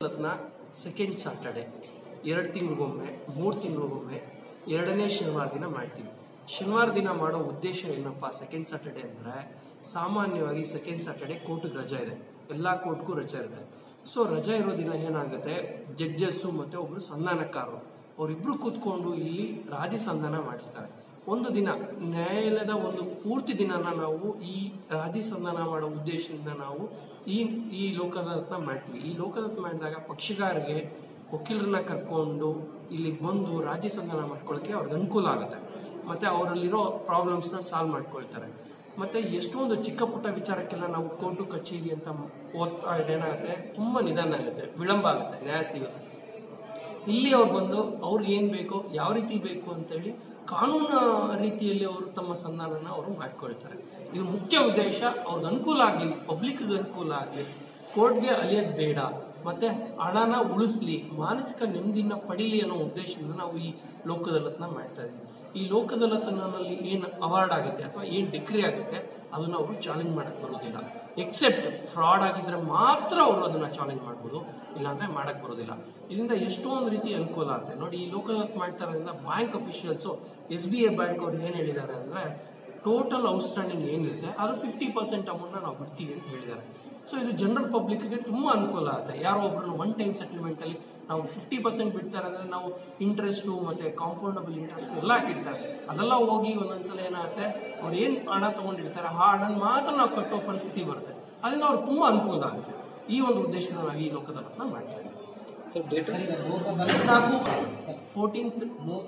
Speaker 15: ಸೆಕೆಂಡ್ ಸಾಟರ್ಡೆ ಎರಡು ತಿಂಗಳಿಗೊಮ್ಮೆ ಮೂರು ತಿಂಗಳಿಗೊಮ್ಮೆ ಎರಡನೇ ಶನಿವಾರ ದಿನ ಮಾಡ್ತೀವಿ ಶನಿವಾರ ದಿನ ಮಾಡೋ ಉದ್ದೇಶ ಏನಪ್ಪ ಸೆಕೆಂಡ್ ಸಾಟರ್ಡೆ ಅಂದರೆ ಸಾಮಾನ್ಯವಾಗಿ ಸೆಕೆಂಡ್ ಸಾಟರ್ಡೆ ಕೋರ್ಟಿಗೆ ರಜಾ ಇದೆ ಎಲ್ಲ ಕೋರ್ಟ್ಗೂ ರಜಾ ಇರುತ್ತೆ ಸೊ ರಜಾ ಇರೋ ದಿನ ಏನಾಗುತ್ತೆ ಜಡ್ಜಸ್ಸು ಮತ್ತು ಒಬ್ಬರು ಸಂಧಾನಕಾರರು ಅವರಿಬ್ರು ಕೂತ್ಕೊಂಡು ಇಲ್ಲಿ ರಾಜಿ ಸಂಧಾನ ಮಾಡಿಸ್ತಾರೆ ಒಂದು ದಿನ ನ್ಯಾಯಾಲಯದ ಒಂದು ಪೂರ್ತಿ ದಿನನ ನಾವು ಈ ರಾಜಿ ಸಂಧಾನ ಮಾಡೋ ಉದ್ದೇಶದಿಂದ ನಾವು ಈ ಈ ಲೋಕದಾಲತ್ನ ಮಾಡ್ತೀವಿ ಈ ಲೋಕದಾಲತ್ ಮಾಡಿದಾಗ ಪಕ್ಷಗಾರರಿಗೆ ವಕೀಲರನ್ನ ಕರ್ಕೊಂಡು ಇಲ್ಲಿಗೆ ಬಂದು ರಾಜಿ ಸಂಧಾನ ಮಾಡ್ಕೊಳ್ಳೋಕೆ ಅವ್ರಿಗೆ ಅನುಕೂಲ ಆಗುತ್ತೆ ಮತ್ತೆ ಅವರಲ್ಲಿರೋ ಪ್ರಾಬ್ಲಮ್ಸ್ನ ಸಾಲ್ವ್ ಮಾಡ್ಕೊಳ್ತಾರೆ ಮತ್ತೆ ಎಷ್ಟೊಂದು ಚಿಕ್ಕ ಪುಟ್ಟ ವಿಚಾರಕ್ಕೆಲ್ಲ ನಾವು ಕೋರ್ಟು ಕಚೇರಿ ಅಂತ ಓದ್ತಾ ಏನಾಗುತ್ತೆ ತುಂಬಾ ನಿಧಾನ ಆಗುತ್ತೆ ವಿಳಂಬ ಆಗುತ್ತೆ ನ್ಯಾಯ ಸಿಗುತ್ತೆ ಇಲ್ಲಿ ಅವ್ರು ಬಂದು ಅವ್ರಿಗೆ ಏನ್ ಬೇಕೋ ಯಾವ ರೀತಿ ಬೇಕು ಅಂತೇಳಿ ಕಾನೂನು ರೀತಿಯಲ್ಲಿ ಅವರು ತಮ್ಮ ಸಂಧಾನನ ಅವರು ಮಾಡ್ಕೊಳ್ತಾರೆ ಇದು ಮುಖ್ಯ ಉದ್ದೇಶ ಅವ್ರಿಗೆ ಅನುಕೂಲ ಆಗಲಿ ಪಬ್ಲಿಕ್ಗೆ ಅನುಕೂಲ ಆಗಲಿ ಕೋರ್ಟ್ಗೆ ಅಲಿಯೋದು ಬೇಡ ಮತ್ತೆ ಹಣನ ಉಳಿಸ್ಲಿ ಮಾನಸಿಕ ನೆಮ್ಮದಿನ ಪಡೀಲಿ ಅನ್ನೋ ಉದ್ದೇಶದಿಂದ ನಾವು ಈ ಲೋಕದಲ್ಲತ್ನ ಮಾಡ್ತಾ ಇದೀವಿ ಈ ಲೋಕದಲ್ಲತನಲ್ಲಿ ಏನು ಅವಾರ್ಡ್ ಆಗುತ್ತೆ ಅಥವಾ ಏನು ಡಿಗ್ರಿ ಆಗುತ್ತೆ ಅದನ್ನ ಅವರು ಚಾಲೆಂಜ್ ಮಾಡಕ್ ಬರೋದಿಲ್ಲ ಎಕ್ಸೆಪ್ಟ್ ಫ್ರಾಡ್ ಆಗಿದ್ರೆ ಮಾತ್ರ ಅವರು ಅದನ್ನ ಚಾಲೆಂಜ್ ಮಾಡ್ಬೋದು ಇಲ್ಲಾಂದ್ರೆ ಮಾಡಕ್ ಬರೋದಿಲ್ಲ ಇದರಿಂದ ಎಷ್ಟೊಂದು ರೀತಿ ಅನುಕೂಲ ಆಗುತ್ತೆ ನೋಡಿ ಈ ಲೋಕದತ್ ಮಾಡ್ತಾರೋದ್ರಿಂದ bank officials S B I bank ಅವ್ರು ಏನು ಹೇಳಿದ್ದಾರೆ ಅಂದ್ರೆ ಟೋಟಲ್ ಔಟ್ಸ್ಟ್ಯಾಂಡಿಂಗ್ ಏನಿರುತ್ತೆ ಅದು ಫಿಫ್ಟಿ ಪರ್ಸೆಂಟ್ ಅಮೌಂಟ್ನ ನಾವು ಬಿಡ್ತೀವಿ ಅಂತ ಹೇಳಿದ್ದಾರೆ ಸೊ ಇದು ಜನರಲ್ ಪಬ್ಲಿಕ್ಗೆ ತುಂಬ ಅನುಕೂಲ ಆಗುತ್ತೆ ಯಾರೋ ಒಬ್ಬರನ್ನ ಒನ್ ಟೈಮ್ ಸೆಟಲ್ಮೆಂಟಲ್ಲಿ ನಾವು ಫಿಫ್ಟಿ ಪರ್ಸೆಂಟ್ ಬಿಡ್ತಾರೆ ಅಂದರೆ ನಾವು ಇಂಟ್ರೆಸ್ಟು ಮತ್ತು ಕಾಂಪೌಂಡಬಲ್ ಇಂಟ್ರೆಸ್ಟ್ ಎಲ್ಲ ಹಾಕಿರ್ತಾರೆ ಅದೆಲ್ಲ ಹೋಗಿ ಒಂದೊಂದ್ಸಲ ಏನಾಗುತ್ತೆ ಅವ್ರು ಏನು ಹಣ ತೊಗೊಂಡಿರ್ತಾರೆ ಆ ಹಣ ಮಾತ್ರ ನಾವು ಕಟ್ಟೋ ಪರಿಸ್ಥಿತಿ ಬರುತ್ತೆ ಅದರಿಂದ ಅವ್ರಿಗೆ ತುಂಬ ಅನುಕೂಲ ಆಗುತ್ತೆ ಈ ಒಂದು ಉದ್ದೇಶನ ನಾವು ಈ ಲೋಕದಲ್ಲನ್ನ ಮಾಡ್ತಾ ಇದ್ದೀವಿ ನಾಲ್ಕು ಫೋರ್ಟೀನ್ತ್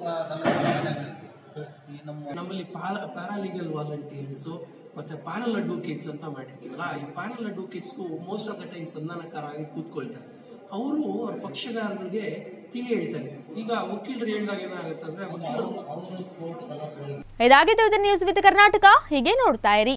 Speaker 15: ನಮ್ಮಲ್ಲಿ ಪ್ಯಾರಾಲೀಗಲ್ ವಾಲಂಟಿಯರ್ಸು ಮತ್ತೆ ಪ್ಯಾನಲ್ ಅಡ್ವೊಕೇಟ್ಸ್ ಅಂತ ಮಾಡಿರ್ತೀವಲ್ಲ ಈ ಪ್ಯಾನಲ್ ಅಡ್ವೊಕೇಟ್ಸ್ಗೂ ಮೋಸ್ಟ್ ಆಫ್ ದ ಟೈಮ್ ಸಂಧಾನಕಾರಾಗಿ ಕೂತ್ಕೊಳ್ತಾರೆ ಅವರು ಅವ್ರ ಪಕ್ಷಗಾರರಿಗೆ ತಿಳಿ ಹೇಳ್ತಾರೆ ಈಗ ವಕೀಲರು ಹೇಳಿದಾಗ ಏನಾಗುತ್ತೆ ಅಂದ್ರೆ ವಕೀಲರು
Speaker 1: ಇದಾಗಿದೆ ನ್ಯೂಸ್ ವಿತ್ ಕರ್ನಾಟಕ ಹೀಗೆ ನೋಡ್ತಾ ಇರಿ